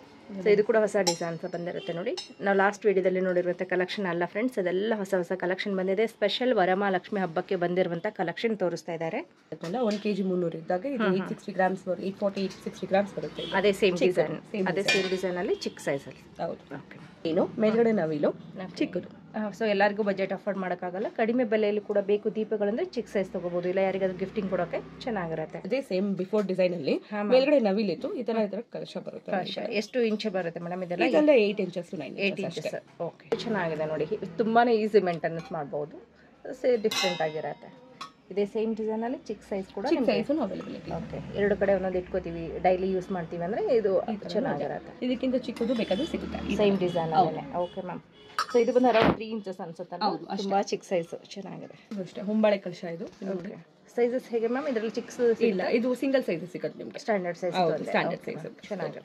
A: ಸೊ ಇದು ಕೂಡ ಹೊಸ ಡಿಸೈನ್ಸ್ ಬಂದಿರುತ್ತೆ ನೋಡಿ ನಾವು ಲಾಸ್ಟ್ ವಿಡಿಯೋದಲ್ಲಿ ನೋಡಿರುವಂಥ ಕಲೆಕ್ಷನ್ ಅಲ್ಲ ಫ್ರೆಂಡ್ಸ್ ಅದೆಲ್ಲ ಹೊಸ ಹೊಸ ಕಲೆಕ್ಷನ್ ಬಂದಿದೆ ಸ್ಪೆಷಲ್ ವರಮಹಾಲಕ್ಷ್ಮಿ ಹಬ್ಬಕ್ಕೆ ಬಂದಿರುವಂಥ ಕಲೆಕ್ಷನ್ ತೋರಿಸ್ತಾ ಇದ್ದಾರೆ
B: ಅದೆಲ್ಲ ಒನ್ ಕೆಜಿ ಮುನ್ನೂರು ಇದ್ದಾಗ ಇದು eight sixty grams eight forty eight sixty grams ಬರುತ್ತೆ ಇದು.
A: ಅದೇ ಸೇಮ್ ಡಿಸೈನ್
B: same
A: ಅದೇ ಸೇಮ್ ಡಿಸೈನಲ್ಲಿ ಚಿಕ್ಕ ಸೈಜಲ್ಲಿ
B: ಹೌದು
A: ಓಕೆ
B: ಏನು ಮೇಲ್ಗಡೆ ನವಿಲು ಚಿಕ್ಕದು
A: ಸೊ ಎಲ್ಲರಿಗೂ ಬಜೆಟ್ ಅಫೋರ್ಡ್ ಮಾಡೋಕ್ಕಾಗಲ್ಲ ಕಡಿಮೆ ಬೆಲೆಯಲ್ಲಿ ಕೂಡ ಬೇಕು ದೀಪಗಳಂದ್ರೆ ಚಿಕ್ಕ ಸೈಜ್ ತೊಗೋಬೋದು ಇಲ್ಲ ಯಾರಿಗಾದ್ರೂ ಗಿಫ್ಟಿಂಗ್ ಕೊಡೋಕ್ಕೆ ಚೆನ್ನಾಗಿರುತ್ತೆ
B: ಅದೇ ಸೇಮ್ ಬಿಫೋರ್ ಡಿಸೈನ್ ಅಲ್ಲಿ ಮೇಲ್ಗಡೆ ನವಿಲಿತ್ತು ಈ ತರ ಇದರ ಕಲಶ ಬರುತ್ತೆ
A: ಕಲಶ ಎಷ್ಟು ಇಂಚ್ ಬರುತ್ತೆ ಮೇಡಮ್ ಇದೆಲ್ಲ
B: ಇದೆಲ್ಲ eight inches nine
A: eight inches okay ಚೆನ್ನಾಗಿದೆ ನೋಡಿ ತುಂಬಾ ಈಸಿ ಮೇಂಟೆನೆನ್ಸ್ ಮಾಡ್ಬೋದು ಸೇ ಡಿಫ್ರೆಂಟ್ ಆಗಿರತ್ತೆ ಇದೇ ಸೇಮ್ ಡಿಸೈನಲ್ಲಿ ಚಿಕ್ಕ ಸೈಜ್ ಕೂಡ
B: ಚಿಕ್ಕ ಸೈಜ್ ಅವೈಲಬಿಲಿಟಿ
A: ಓಕೆ ಎರಡು ಕಡೆ ಒಂದೊಂದು ಇಟ್ಕೋತೀವಿ ಡೈಲಿ ಯೂಸ್ ಮಾಡ್ತೀವಿ ಅಂದರೆ ಇದು ಚೆನ್ನಾಗಿರತ್ತೆ
B: ಇದಕ್ಕಿಂತ ಚಿಕ್ಕದು ಬೇಕಾದ್ರೂ ಸಿಗುತ್ತೆ
A: same design okay ma'am so ಇದು ಬಂದು ಅರೌಂಡ್ ತ್ರೀ ಇಂಚಸ್ ಅನ್ಸುತ್ತೆ
B: ಹೌದು,
A: ತುಂಬ ಚಿಕ್ಕ ಸೈಜ್ ಚೆನ್ನಾಗಿದೆ
B: ಇದು ಅಷ್ಟೇ ಹೊಂಬಾಳೆ ಕಲಶ ಇದು
A: ಓಕೆ ಸೈಜಸ್ ಹೇಗೆ ಮ್ಯಾಮ್ ಇದರಲ್ಲಿ ಚಿಕ್ಕ
B: ಇಲ್ಲ ಇದು ಸಿಂಗಲ್ ಸೈಜ್ ಸಿಗುತ್ತೆ ನಿಮ್ಗೆ
A: ಸ್ಟ್ಯಾಂಡರ್ಡ್ ಸೈಜ್
B: ಹೌದು, standard size.
A: ಚೆನ್ನಾಗಿದೆ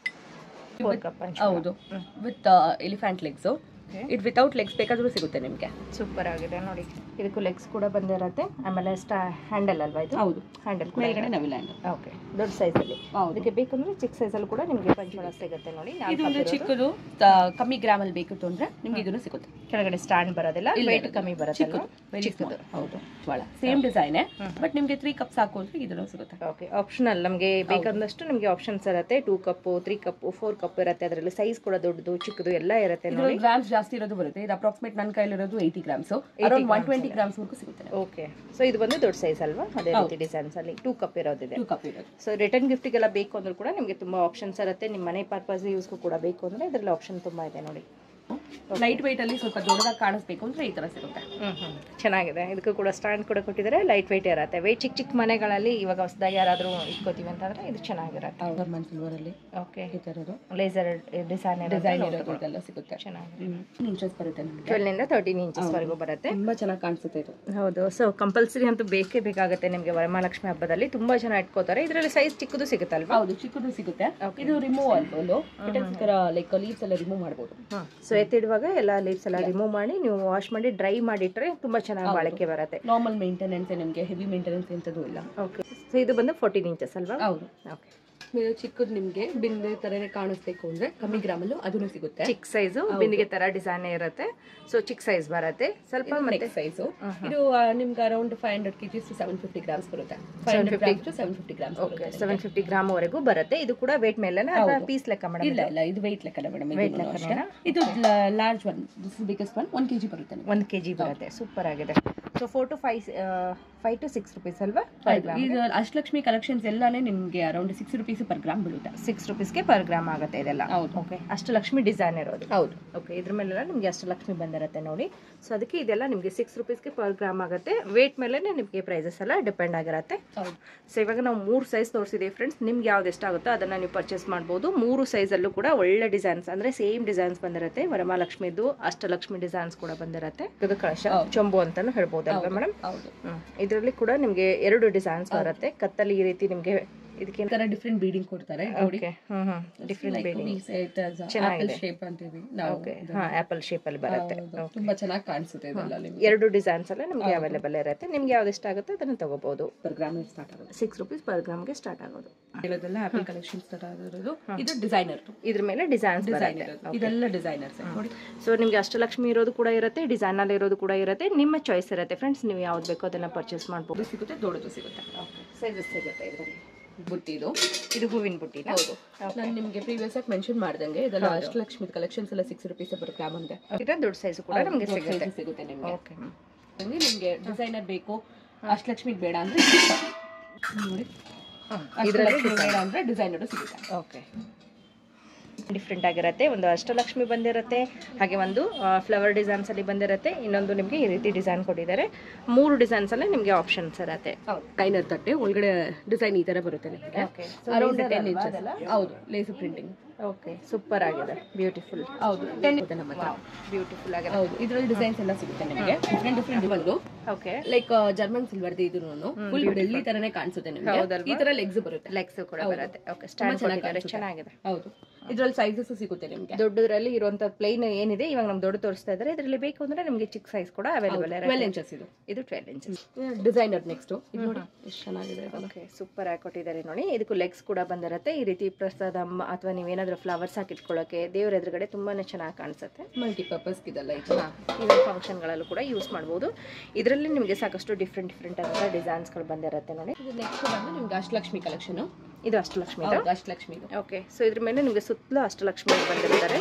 A: ಫೋರ್ ಕಪ್
B: ಹೌದು ವಿತ್ ಎಲಿಫೆಂಟ್ ಲೆಗ್ಸ್ ಇದು ವಿತೌಟ್ ಲೆಗ್ಸ್ ಬೇಕಾದ್ರೂ ಸಿಗುತ್ತೆ ನಿಮ್ಗೆ
A: ಸೂಪರ್ ಆಗಿದೆ ನೋಡಿ ಇದಕ್ಕೂ ಲೆಗ್ಸ್ ಕೂಡ ಬಂದಿರತ್ತೆ ಆಮೇಲೆ ಸ್ಟಾ ಹ್ಯಾಂಡಲ್ ಅಲ್ವಾ ಇದು
B: ಹೌದು
A: ಹ್ಯಾಂಡಲ್
B: ಮೇಲ್ಗಡೆ ನವಿಲ ಹಣ್ಣು
A: ಓಕೆ ದೊಡ್ಡ ಸೈಜಲ್ಲಿ
B: ಹೌದು
A: ಅದಕ್ಕೆ ಬೇಕಂದ್ರೆ ಚಿಕ್ಕ ಸೈಜಲ್ಲಿ ಕೂಡ ನಿಮಗೆ ಪಂಚಮಳ ಸಿಗುತ್ತೆ ನೋಡಿ ನಾಲ್ಕು
B: ಇದು ಒಂದು
A: ಹಾಕಿರೋದು.
B: ಚಿಕ್ಕದು ತ- ಕಮ್ಮಿ ಗ್ರಾಮ್ ಅಲ್ಲಿ ಬೇಕಿತ್ತು ಅಂದ್ರೆ ನಿಮ್ಗೆ ಇದನ್ನು ಸಿಗುತ್ತೆ
A: ಕೆಳಗಡೆ ಸ್ಟ್ಯಾಂಡ್ ಬರೋದಿಲ್ಲ
B: ಇಲ್ಲ,
A: ವೇಟ್
B: ಇಲ್ಲ.
A: ಕಮ್ಮಿ ಬರುತ್ತೆ
B: ಚಿಕ್ಕದು ವೆರಿ ಚಿಕ್ಕದು ಹೌದು ಬಹಳ ಸೇಮ್ ಡಿಸೈನ್ ಬಟ್ ನಿಮ್ಗೆ ತ್ರೀ ಕಪ್ ಸಾಕು ಅಂದ್ರೆ ಇದನ್ನು ಸಿಗುತ್ತೆ
A: ಓಕೆ ಆಪ್ಷನಲ್ ನಮಗೆ ಬೇಕಂದಷ್ಟು ನಿಮಗೆ ಆಪ್ಷನ್ಸ್ ಇರುತ್ತೆ two cup three cup four cup ಇರುತ್ತೆ ಅದರಲ್ಲಿ ಸೈಜ್ ಕೂಡ ದೊಡ್ಡದು ಚಿಕ್ಕದು ಎಲ್ಲ ಇರುತ್ತೆ ನೋಡಿ
B: ಇದರಲ್ಲಿ ಗ್ರಾಮ್ಸ್ ಜಾಸ್ತಿ ಇರೋದು ಬರುತ್ತೆ ಇದು ಅಪ್ರಾಕ್ಸಿಮೇಟ್ ನನ್ನ ಕೈಲಿರೋದು eighty grams around one twenty grams ವರೆಗೂ ಸಿಗುತ್ತೆ
A: ಓಕೆ ಸೊ ಇದು ಬಂದು ದೊಡ್ಡ ಸೈಜ್ ಅಲ್ವಾ ಅದೇ ರೀತಿ ಡಿಸೈನ್ಸ್ ಅಲ್ಲಿ ಟೂ ಕಪ್ ಇರೋದಿದೆ
B: ಟೂ ಕಪ್ ಇರೋದು
A: ಸೊ ರಿಟರ್ನ್ ಗಿಫ್ಟಿಗೆಲ್ಲ ಬೇಕು ಅಂದ್ರೂ ಕೂಡ ನಿಮಗೆ ತುಂಬ ಆಪ್ಷನ್ಸ್ ಇರುತ್ತೆ ನಿಮ್ಮ ಮನೆ ಪರ್ಪಸ್ ಯೂಸ್ಗೂ ಕೂಡ ಬೇಕು ಅಂದರೆ ಇದರಲ್ಲಿ ಆಪ್ಷನ್ ತುಂಬ ಇದೆ ನೋಡಿ
B: ಲೈಟ್ ವೆಯ್ಟ್ ಅಲ್ಲಿ ಸ್ವಲ್ಪ ದೊಡ್ಡದಾಗಿ ಕಾಣಿಸ್ಬೇಕು ಅಂದ್ರೆ ಈ ತರ ಸಿಗುತ್ತೆ
A: ಹ್ಮ್ ಹ್ಮ್ ಚೆನ್ನಾಗಿದೆ ಇದಕ್ಕೂ ಕೂಡ ಸ್ಟ್ಯಾಂಡ್ ಕೂಡ ಕೊಟ್ಟಿದ್ದಾರೆ ಲೈಟ್ ವೆಯ್ಟ್ ಇರುತ್ತೆ ವೆಯ್ಟ್ ಚಿಕ್ಕ ಚಿಕ್ಕ ಮನೆಗಳಲ್ಲಿ ಇವಾಗ ಹೊಸದಾಗಿ ಯಾರಾದರೂ ಇಟ್ಕೋತೀವಿ ಅಂತಂದ್ರೆ ಇದು ಚೆನ್ನಾಗಿರುತ್ತೆ
B: ಗರ್ಮನ್ ಸಿಲ್ವರ್ ಅಲ್ಲಿ
A: ಓಕೆ
B: ಈ ತರದ್ದು
A: ಲೇಸರ್ ಡಿಸೈನ್
B: ಡಿಸೈನ್ ಇರೋದು ಇದೆಲ್ಲ ಸಿಗುತ್ತೆ
A: ಚೆನ್ನಾಗಿದೆ
B: ಇಂಚಸ್ ಬರುತ್ತೆ ನಿಮಗೆ
A: ಟ್ವೆಲ್ನಿಂದ ತರ್ಟೀನ್ ಇಂಚಸ್ವರೆಗೂ ಬರುತ್ತೆ
B: ತುಂಬಾ ಚೆನ್ನಾಗಿ ಕಾಣಿಸುತ್ತೆ ಇದು
A: ಹೌದು ಸೊ ಕಂಪಲ್ಸರಿ ಅಂತೂ ಬೇಕೇ ಬೇಕಾಗುತ್ತೆ ನಿಮಗೆ ವರಮಹಾಲಕ್ಷ್ಮಿ ಹಬ್ಬದಲ್ಲಿ ತುಂಬಾ ಜನ ಇಟ್ಕೋತಾರೆ ಇದರಲ್ಲಿ ಸೈಜ್ ಚಿಕ್ಕದು ಸಿಗುತ್ತಲ್ವಾ
B: ಹೌದು ಚಿಕ್ಕದು ಸಿಗುತ್ತೆ ಇದು ರಿಮೂವ್ ಆಲ್ಬೋದು ಲೈಕ್ ಲೀವ್ಸ್ ಎಲ್ಲ ರಿಮೂವ್ ಮಾಡ್ಬೋದು
A: ಸೊ ಎತ್ತಿಡುವಾಗ ಎಲ್ಲ ಲೀವ್ಸ್ ಎಲ್ಲ ರಿಮೂವ್ ಮಾಡಿ ನೀವು ವಾಶ್ ಮಾಡಿ ಡ್ರೈ ಮಾಡಿಟ್ರೆ ತುಂಬಾ ಚೆನ್ನಾಗಿ ಬಾಳಿಕೆ ಬರುತ್ತೆ
B: ನಾರ್ಮಲ್ ಮೇಂಟೆನೆನ್ಸ್ ನಿಮಗೆ ಹೆವಿ ಮೇಂಟೆನೆನ್ಸ್ ಎಂತದೂ ಇಲ್ಲ
A: ಓಕೆ ಸೊ ಇದು ಬಂದು ಫೋರ್ಟೀನ್ ಇಂಚಸ್ ಅಲ್ವಾ
B: ಹೌದು
A: ಓಕೆ
B: ಇದು ಚಿಕ್ಕದು ನಿಮಗೆ ಬಿಂದೆ ತರನೇ ಕಾಣಿಸ್ಬೇಕು ಅಂದ್ರೆ ಕಮ್ಮಿ ಗ್ರಾಮಲ್ಲೂ ಅದನ್ನು ಸಿಗುತ್ತೆ
A: ಚಿಕ್ಕ ಸೈಜು ಬಿಂದಿಗೆ ತರ ಡಿಸೈನ್ ಇರುತ್ತೆ ಸೊ ಚಿಕ್ಕ ಸೈಜ್ ಬರುತ್ತೆ ಸ್ವಲ್ಪ ಮತ್ತೆ
B: ಸೈಜು ಇದು ಆ, ನಿಮ್ಗೆ around five hundred KGs seven fifty grams ಬರುತ್ತೆ five hundred grams to seven fifty grams
A: okay seven fifty gram ವರೆಗೂ ಬರುತ್ತೆ ಇದು ಕೂಡ ವೇಟ್ ಮೇಲೆ ಅಥವಾ ಪೀಸ್ ಲೆಕ್ಕ ಮೇಡಮ್
B: ಇಲ್ಲ ಇಲ್ಲ ಇದು ವೆಯ್ಟ್ ಲೆಕ್ಕಲ್ಲ ಮೇಡಮ್ ಇದು large one this biggest one one KG ಬರುತ್ತೆ ನಿಮ್ಗೆ.
A: ಒಂದು ಕೆ ಜಿ ಬರುತ್ತೆ ಸೂಪರ್ ಆಗಿದೆ so four to five five to six rupees ಅಲ್ವಾ
B: ಇದು ಅಷ್ಟಲಕ್ಷ್ಮಿ ಕಲೆಕ್ಷನ್ಸ್ ಎಲ್ಲಾನೇ ನಿಮ್ಗೆ around six rupees per gram ಬೀಳುತ್ತೆ
A: ಸಿಕ್ಸ್ ರುಪೀಸ್ಗೆ ಪರ್ ಗ್ರಾಮ್ ಆಗುತ್ತೆ ಇದೆಲ್ಲ
B: ಹೌದು.
A: ಓಕೆ ಅಷ್ಟು ಲಕ್ಷ್ಮಿ ಡಿಸೈನ್ ಇರೋದು
B: ಹೌದು
A: ಓಕೆ ಇದ್ರ ಮೇಲೆಲ್ಲ ನಿಮಗೆ ಅಷ್ಟು ಲಕ್ಷ್ಮಿ ಬಂದಿರುತ್ತೆ ನೋಡಿ ಸೊ ಅದಕ್ಕೆ ಇದೆಲ್ಲ ನಿಮಗೆ ಸಿಕ್ಸ್ ರುಪೀಸ್ಗೆ ಪರ್ ಗ್ರಾಮ್ ಆಗುತ್ತೆ ವೇಟ್ ಮೇಲೆ ನಿಮಗೆ ಪ್ರೈಸಸ್ ಎಲ್ಲ ಡಿಪೆಂಡ್ ಆಗಿರುತ್ತೆ
B: ಹೌದು
A: ಸೊ ಇವಾಗ ನಾವು ಮೂರು ಸೈಜ್ ತೋರಿಸಿದ್ದೀವಿ ಫ್ರೆಂಡ್ಸ್ ನಿಮ್ಗೆ ಯಾವ್ದು ಇಷ್ಟ ಆಗುತ್ತೋ ಅದನ್ನು ನೀವು ಪರ್ಚೇಸ್ ಮಾಡ್ಬೋದು ಮೂರು ಸೈಜಲ್ಲೂ ಕೂಡ ಒಳ್ಳೆ ಡಿಸೈನ್ಸ್ ಅಂದರೆ ಸೇಮ್ ಡಿಸೈನ್ಸ್ ಬಂದಿರುತ್ತೆ ವರಮಹಾಲಕ್ಷ್ಮಿದು ಅಷ್ಟಲಕ್ಷ್ಮಿ ಡಿಸೈನ್ಸ್ ಕೂಡ ಬಂದಿರುತ್ತೆ ಇದು ಕಳಶ ಚೊಂಬು ಅಂತಾನು ಹೇಳ್ಬೋದು ಅಲ್ವಾ ಮೇಡಮ್
B: ಹೌದು
A: ಇದರಲ್ಲಿ ಕೂಡ ನಿಮಗೆ ಎರಡು ಡಿಸೈನ್ಸ್ ಬರುತ್ತೆ ಕತ್ತಲ್ಲಿ ಈ ರೀತಿ ನಿಮಗೆ ಇದಕ್ಕೆ
B: ಈ ತರ ಡಿಫ್ರೆಂಟ್ ಬೀಡಿಂಗ್ ಕೊಡ್ತಾರೆ ನೋಡಿ
A: okay hmm hmm different beading
B: apple shape ಅಂತೀವಿ ನಾವು
A: ಓಕೆ ಹಾ ಆಪಲ್ ಶೇಪ್ ಅಲ್ಲಿ ಬರುತ್ತೆ
B: ಹೌದು. ತುಂಬಾ ಚೆನ್ನಾಗಿ ಕಾಣಿಸುತ್ತೆ ಇದೆಲ್ಲ ನಿಮ್ಗೆ
A: ಎರಡು ಡಿಸೈನ್ಸ್ ಎಲ್ಲ ನಿಮ್ಗೆ ಅವೈಲೇಬಲ್ ಇರುತ್ತೆ ನಿಮ್ಗೆ ಯಾವ್ದು ಇಷ್ಟ ಆಗುತ್ತೆ ಅದನ್ನ ತಗೋಬಹುದು
B: ಪರ್ ಗ್ರಾಮ್ ಸ್ಟಾರ್ಟ್ ಆಗುತ್ತೆ
A: ಸಿಕ್ಸ್ ರುಪೀಸ್ ಪರ್ ಗ್ರಾಮ್ಗೆ ಸ್ಟಾರ್ಟ್ ಆಗೋದು
B: ಹೇಳೋದೆಲ್ಲ ಆಪಲ್ ಕಲೆಕ್ಷನ್ ಸ್ಟಾರ್ಟ್ ಆಗಿರೋದು ಇದು ಡಿಸೈನರ್
A: ಇದ್ರ ಮೇಲೆ ಡಿಸೈನ್ಸ್
B: ಡಿಸೈನ್
A: ಬರುತ್ತೆ
B: ಇರೋದು ಇದೆಲ್ಲ ಡಿಸೈನರ್ಸ್ ನೋಡಿ
A: ಸೊ ನಿಮ್ಗೆ ಅಷ್ಟಲಕ್ಷ್ಮಿ ಇರೋದು ಕೂಡ ಇರುತ್ತೆ ಡಿಸೈನ್ ಅಲ್ಲಿ ಇರೋದು ಕೂಡ ಇರುತ್ತೆ ನಿಮ್ಮ ಚಾಯ್ಸ್ ಇರುತ್ತೆ ಫ್ರೆಂಡ್ಸ್ ನೀವು ಯಾವ್ದು ಬೇಕೋ ಅದನ್ನ ಪರ್ಚೇಸ್ ಮಾಡ್ಬೋದು
B: ಇದು ಸಿಗುತ್ತೆ ದೊಡ್ಡದು ಸಿಗುತ್ತೆ
A: ಸೈಜಸ್ ಸಿಗುತ್ತೆ ಇದರಲ್ಲಿ
B: ಬುಟ್ಟಿ ಇದು
A: ಇದು ಹೂವಿನ ಬುಟ್ಟಿನ
B: ಹೌದು ನಾನು ನಿಮಗೆ ಪ್ರೀವಿಯಸ್ ಆಗಿ ಮೆನ್ಷನ್ ಮಾಡ್ದಂಗೆ ಇದೆಲ್ಲ ಅಷ್ಟಲಕ್ಷ್ಮಿ ಕಲೆಕ್ಷನ್ಸ್ ಎಲ್ಲ ಸಿಕ್ಸ್ ರುಪೀಸ್ ಪರ್ ಗ್ರಾಮ್ ಅಂತೆ
A: ಇದು ದೊಡ್ಡ ಸೈಜ್ ಕೂಡ ನಮಗೆ ಸಿಗುತ್ತೆ
B: ಸಿಗುತ್ತೆ ನಿಮಗೆ
A: ಓಕೆ
B: ಹಂಗೆ ನಿಮಗೆ ಡಿಸೈನರ್ ಬೇಕು ಅಷ್ಟಲಕ್ಷ್ಮಿಗೆ ಬೇಡ ಅಂದ್ರೆ ನೋಡಿ ಅಷ್ಟಲಕ್ಷ್ಮಿ ಬೇಡ ಅಂದ್ರೆ ಡಿಸೈನರ್ ಸಿಗುತ್ತೆ
A: ಓಕೆ ಡಿಫ್ರೆಂಟ್ ಆಗಿರುತ್ತೆ ಒಂದು ಅಷ್ಟಲಕ್ಷ್ಮಿ ಬಂದಿರುತ್ತೆ ಹಾಗೆ ಒಂದು ಫ್ಲವರ್ ಡಿಸೈನ್ಸ್ ಅಲ್ಲಿ ಬಂದಿರುತ್ತೆ ಇನ್ನೊಂದು ನಿಮಗೆ ಈ ರೀತಿ ಡಿಸೈನ್ ಕೊಟ್ಟಿದ್ದಾರೆ ಮೂರು ಡಿಸೈನ್ಸ್ ಅಲ್ಲಿ ನಿಮಗೆ ಆಪ್ಷನ್ಸ್ ಇರುತ್ತೆ
B: ಹೌದು ಕೈನರ್ ತಟ್ಟೆ ಒಳಗಡೆ ಡಿಸೈನ್ ಈ ತರ ಬರುತ್ತೆ ನಿಮಗೆ
A: ಓಕೆ
B: ಅರೌಂಡ್ ಟೆನ್ ಇಂಚಸ್ ಹೌದು ಲೇಸರ್ ಪ್ರಿಂಟಿಂಗ್
A: ಓಕೆ ಸೂಪರ್ ಆಗಿದೆ ಬ್ಯೂಟಿಫುಲ್
B: ಹೌದು ಟೆನ್ ಇದೆ ನಮ್ಮ ಹತ್ರ
A: ಬ್ಯೂಟಿಫುಲ್ ಆಗಿದೆ
B: ಹೌದು ಇದರಲ್ಲಿ ಡಿಸೈನ್ಸ್ ಎಲ್ಲ ಸಿಗುತ್ತೆ ನಿಮಗೆ ಡಿಫ್ರೆಂಟ್ ಡಿಫ್ರೆಂಟ್ ಬಂದು
A: ಓಕೆ
B: ಲೈಕ್ ಜರ್ಮನ್ ಸಿಲ್ವರ್ ಇದು ಫುಲ್ ಬೆಳ್ಳಿ ತರನೇ ಕಾಣಿಸುತ್ತೆ ನಿಮಗೆ ಈ ತರ ಲೆಗ್ಸ್ ಬರುತ್ತೆ
A: ಲೆಗ್ಸ್ ಕೂಡ ಬರುತ್ತೆ ಓಕೆ ಸ್ಟ್ಯಾಂಡ್ ಕೊಟ್ಟಿದ್ದಾರೆ ಚೆನ್ನಾಗಿದೆ
B: ಹೌದು ಇದ್ರಲ್ಲಿ ಸೈಜಸ್ ಸಿಗುತ್ತೆ ನಿಮಗೆ
A: ದೊಡ್ಡದ್ರಲ್ಲಿ ಇರುವಂತ ಪ್ಲೇನ್ ಏನಿದೆ ಇವಾಗ ನಮ್ಗೆ ದೊಡ್ಡ ತೋರಿಸ್ತಾ ಇದ್ದಾರೆ ಇದರಲ್ಲಿ ಬೇಕು ಅಂದ್ರೆ ನಿಮಗೆ ಚಿಕ್ಕ ಸೈಜ್ ಕೂಡ ಅವೈಲೇಬಲ್
B: ಟ್ವೆಲ್
A: ಇರುತ್ತೆ
B: ಇಂಚಸ್ ಇದು
A: ಇದು ಟ್ವೆಲ್ ಇಂಚಸ್
B: ಡಿಸೈನರ್ ನೆಕ್ಸ್ಟ್ ಇದು ನೋಡಿ ಎಷ್ಟು ಚೆನ್ನಾಗಿದೆ ಇದೆಲ್ಲ.
A: ಓಕೆ ಸೂಪರ್ ಆಗಿ ಕೊಟ್ಟಿದ್ದಾರೆ ನೋಡಿ ಇದಕ್ಕೂ ಲೆಗ್ಸ್ ಕೂಡ ಬಂದಿರುತ್ತೆ ಈ ರೀತಿ ಪ್ರಸಾದ ಅಥವಾ ನೀವೇನಾದ್ರೂ ಫ್ಲವರ್ಸ್ ಹಾಕಿಟ್ಕೊಳ್ಳೋಕೆ ದೇವ್ರ ಎದುರುಗಡೆ ತುಂಬಾನೇ ಚೆನ್ನಾಗಿ ಕಾಣಿಸುತ್ತೆ
B: ಮಲ್ಟಿಪರ್ಪಸ್ ಇದೆಲ್ಲ ಇದು
A: ಈವನ್ ಫಂಕ್ಷನ್ಗಳಲ್ಲೂ ಕೂಡ ಯೂಸ್ ಮಾಡ್ಬೋದು ಇದರಲ್ಲಿ ನಿಮಗೆ ಸಾಕಷ್ಟು ಡಿಫ್ರೆಂಟ್ ಡಿಫ್ರೆಂಟ್ ಆದಂಥ ಡಿಸೈನ್ಸ್ಗಳು ಬಂದಿರುತ್ತೆ ನೋಡಿ
B: ಇದು ನೆಕ್ಸ್ಟ್ ಬಂದು ನಿಮ್ಗೆ ಅಷ್ಟಲಕ್ಷ್ಮಿ ಕಲೆಕ್ಷನ್
A: ಇದು ಅಷ್ಟಲಕ್ಷ್ಮಿ
B: ಹೌದು ಅಷ್ಟಲಕ್ಷ್ಮಿ ಇದು
A: ಓಕೆ ಸೊ ಇದ್ರ ಮೇಲೆ ನಿಮಗೆ ಸುತ್ತಲೂ ಅಷ್ಟಲಕ್ಷ್ಮಿ ಬಂದಿರ್ತಾರೆ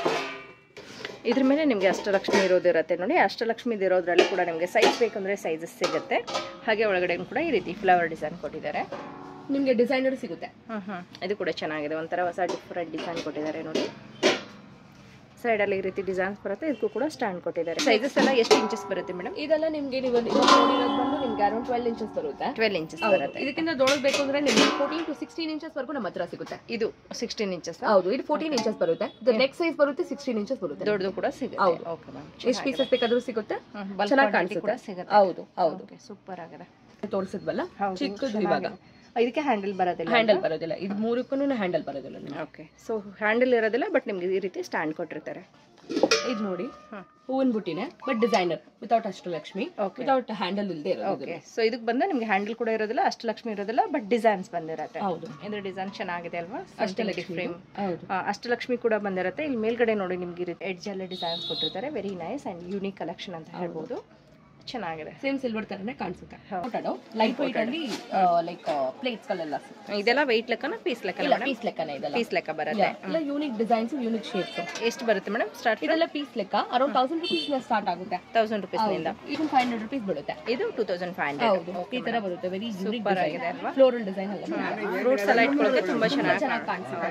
A: ಇದ್ರ ಮೇಲೆ ನಿಮಗೆ ಅಷ್ಟಲಕ್ಷ್ಮಿ ಇರೋದಿರುತ್ತೆ ನೋಡಿ ಅಷ್ಟಲಕ್ಷ್ಮಿ ಇರೋದ್ರಲ್ಲಿ ಕೂಡ ನಿಮಗೆ ಸೈಜ್ ಬೇಕಂದ್ರೆ ಸೈಜಸ್ ಸಿಗುತ್ತೆ ಹಾಗೆ ಒಳಗಡೆ ಕೂಡ ಈ ರೀತಿ ಫ್ಲವರ್ ಡಿಸೈನ್ ಕೊಟ್ಟಿದ್ದಾರೆ
B: ನಿಮಗೆ ಡಿಸೈನರ್ ಸಿಗುತ್ತೆ
A: ಹ್ಞೂ ಹ್ಞೂ ಇದು ಕೂಡ ಚೆನ್ನಾಗಿದೆ ಒಂಥರ ಹೊಸ ಡಿಫ್ರೆಂಟ್ ಡಿಸೈನ್ ಕೊಟ್ಟಿದ್ದಾರೆ ನೋಡಿ ಸೈಡಲ್ಲಿ ಈ ರೀತಿ ಡಿಸೈನ್ಸ್ ಬರುತ್ತೆ ಇದಕ್ಕೂ ಕೂಡ ಸ್ಟ್ಯಾಂಡ್ ಕೊಟ್ಟಿದ್ದಾರೆ ಸೈಜಸ್ ಎಲ್ಲ ಎಷ್ಟು ಇಂಚಸ್ ಬರುತ್ತೆ ಮೇಡಮ್
B: ಇದೆಲ್ಲ ನಿಮಗೆ ನೀವು ಇವಾಗ ನೋಡಿರೋದು ಬಂದು ನಿಮ್ಗೆ ಅರೌಂಡ್ ಟ್ವೆಲ್ ಇಂಚಸ್ ಬರುತ್ತೆ
A: ಟ್ವೆಲ್ ಇಂಚಸ್
B: ಹೌದು.
A: ಬರುತ್ತೆ
B: ಇದಕ್ಕಿಂತ ದೊಡ್ಡದು ಬೇಕು ಅಂದ್ರೆ ನಿಮ್ಗೆ ಫೋರ್ಟೀನ್ ಟು ಸಿಕ್ಸ್ಟೀನ್ ಇಂಚಸ್ ವರೆಗೂ ನಮ್ಮ ಹತ್ರ ಸಿಗುತ್ತೆ
A: ಇದು ಸಿಕ್ಸ್ಟೀನ್ ಇಂಚಸ್
B: ಹೌದು ಇದು ಫೋರ್ಟೀನ್ ಇಂಚಸ್ ಬರುತ್ತೆ ನೆಕ್ಸ್ಟ್ ಸೈಜ್ ಬರುತ್ತೆ ಸಿಕ್ಸ್ಟೀನ್ ಇಂಚಸ್ ಬರುತ್ತೆ
A: ದೊಡ್ಡದು ಕೂಡ ಸಿಗುತ್ತೆ
B: ಹೌದು.
A: ಓಕೆ ಮ್ಯಾಮ್
B: ಎಷ್ಟು ಪೀಸಸ್ ಬೇಕಾದ್ರೂ ಸಿಗುತ್ತೆ
A: ಬಲ್ಕ್
B: ಚೆನ್ನಾಗಿ
A: ಕ್ವಾಂಟಿಟಿ ಕೂಡ
B: ಕಾಣಿಸುತ್ತೆ
A: ಸಿಗುತ್ತೆ
B: ಹೌದು ಹೌದು
A: ಓಕೆ ಸೂಪರ್ ಆಗಿದೆ
B: ತೋರಿಸಿದ್ವಲ್ಲ
A: ಹೌದು,
B: ಚಿಕ್ಕದು ಇವಾಗ
A: ಇದಕ್ಕೆ ಹ್ಯಾಂಡಲ್ ಬರೋದಿಲ್ಲ
B: ಹ್ಯಾಂಡಲ್ ಬರೋದಿಲ್ಲ ಇದು ಮೂರಕ್ಕೂ ಹ್ಯಾಂಡಲ್ ಬರೋದಿಲ್ಲ ನಿಮ್ಗೆ
A: ಓಕೆ ಸೊ ಹ್ಯಾಂಡಲ್ ಇರೋದಿಲ್ಲ ಬಟ್ ನಿಮ್ಗೆ ಈ ರೀತಿ ಸ್ಟ್ಯಾಂಡ್ ಕೊಟ್ಟಿರ್ತಾರೆ
B: ಇದು ನೋಡಿ
A: ಹಾಂ
B: ಹೂವಿನ ಬುಟ್ಟಿನೇ but designer without Ashtalakshmi
A: Okay.
B: Without handle ಇಲ್ಲದೆ ಇರೋದು
A: ಓಕೆ ಸೊ ಇದಕ್ಕೆ ಬಂದು ನಿಮ್ಗೆ ಹ್ಯಾಂಡಲ್ ಕೂಡ ಇರೋದಿಲ್ಲ ಅಷ್ಟಲಕ್ಷ್ಮಿ ಇರೋದಿಲ್ಲ ಬಟ್ ಡಿಸೈನ್ಸ್ ಬಂದಿರತ್ತೆ
B: ಹೌದು
A: ಇದ್ರ ಡಿಸೈನ್ ಚೆನ್ನಾಗಿದೆ ಅಲ್ವಾ
B: ಅಷ್ಟಲಕ್ಷ್ಮಿ
A: ಫ್ರೇಮ್
B: ಹೌದು
A: ಅಷ್ಟಲಕ್ಷ್ಮಿ ಕೂಡ ಬಂದಿರುತ್ತೆ ಇಲ್ಲಿ ಮೇಲ್ಗಡೆ ನೋಡಿ ನಿಮ್ಗೆ ಎಡ್ಜ್ ಎಲ್ಲ ಡಿಸೈನ್ಸ್ ಕೊಟ್ಟಿರ್ತಾರೆ very nice and unique collection ಅಂತ ಹೇಳ್ಬೋದು ಚೆನ್ನಾಗಿದೆ
B: ಸೇಮ್ ಸಿಲ್ವರ್ ತರನೇ ಕಾಣಿಸುತ್ತೆ
A: ಹೌದು.
B: ಲೈಟ್ ವೈಟ್ ಅಲ್ಲಿ ಲೈಕ್ ಪ್ಲೇಟ್ಸ್ ಗಳೆಲ್ಲ ಸಿಗುತ್ತೆ
A: ಇದೆಲ್ಲ ವೆಯ್ಟ್ ಲೆಕ್ಕನ ಪೀಸ್ ಲೆಕ್ಕ
B: ಇಲ್ಲ ಪೀಸ್ ಲೆಕ್ಕನೇ ಇದೆಲ್ಲ
A: ಪೀಸ್ ಲೆಕ್ಕ ಬರುತ್ತೆ
B: ಇಲ್ಲ ಯೂನಿಕ್ ಡಿಸೈನ್ಸ್ ಯೂನಿಕ್ ಶೇಪ್ಸ್
A: ಎಷ್ಟು ಬರುತ್ತೆ ಮೇಡಮ್ ಸ್ಟಾರ್ಟ್
B: ಇದೆಲ್ಲ ಪೀಸ್ ಲೆಕ್ಕ ಅರೌಂಡ್ ತೌಸಂಡ್ ರುಪೀಸ್ ಸ್ಟಾರ್ಟ್ ಆಗುತ್ತೆ
A: ತೌಸಂಡ್ ರುಪೀಸ್ನಿಂದ
B: ಇದು ಫೈವ್ ಹಂಡ್ರೆಡ್ ರುಪೀಸ್ ಬೀಳುತ್ತೆ
A: ಇದು ಟೂ ತೌಸಂಡ್ ಫೈವ್
B: ಹೌದು
A: ಹಂಡ್ರೆಡ್
B: ಈ ತರ ಬರುತ್ತೆ ವೆರಿ ಯೂನಿಕ್
A: Super ಆಗಿದೆ ಅಲ್ವಾ?
B: ಫ್ಲೋರಲ್ ಡಿಸೈನ್ ಎಲ್ಲ ಬರುತ್ತೆ.
A: ಫ್ರೂಟ್ಸ್ ಎಲ್ಲ ಇಟ್ಕೊಳ್ಳೋಕೆ ತುಂಬಾ ಚೆನ್ನಾಗಿ
B: ಚೆನ್ನಾಗಿ ಕಾಣಿಸುತ್ತೆ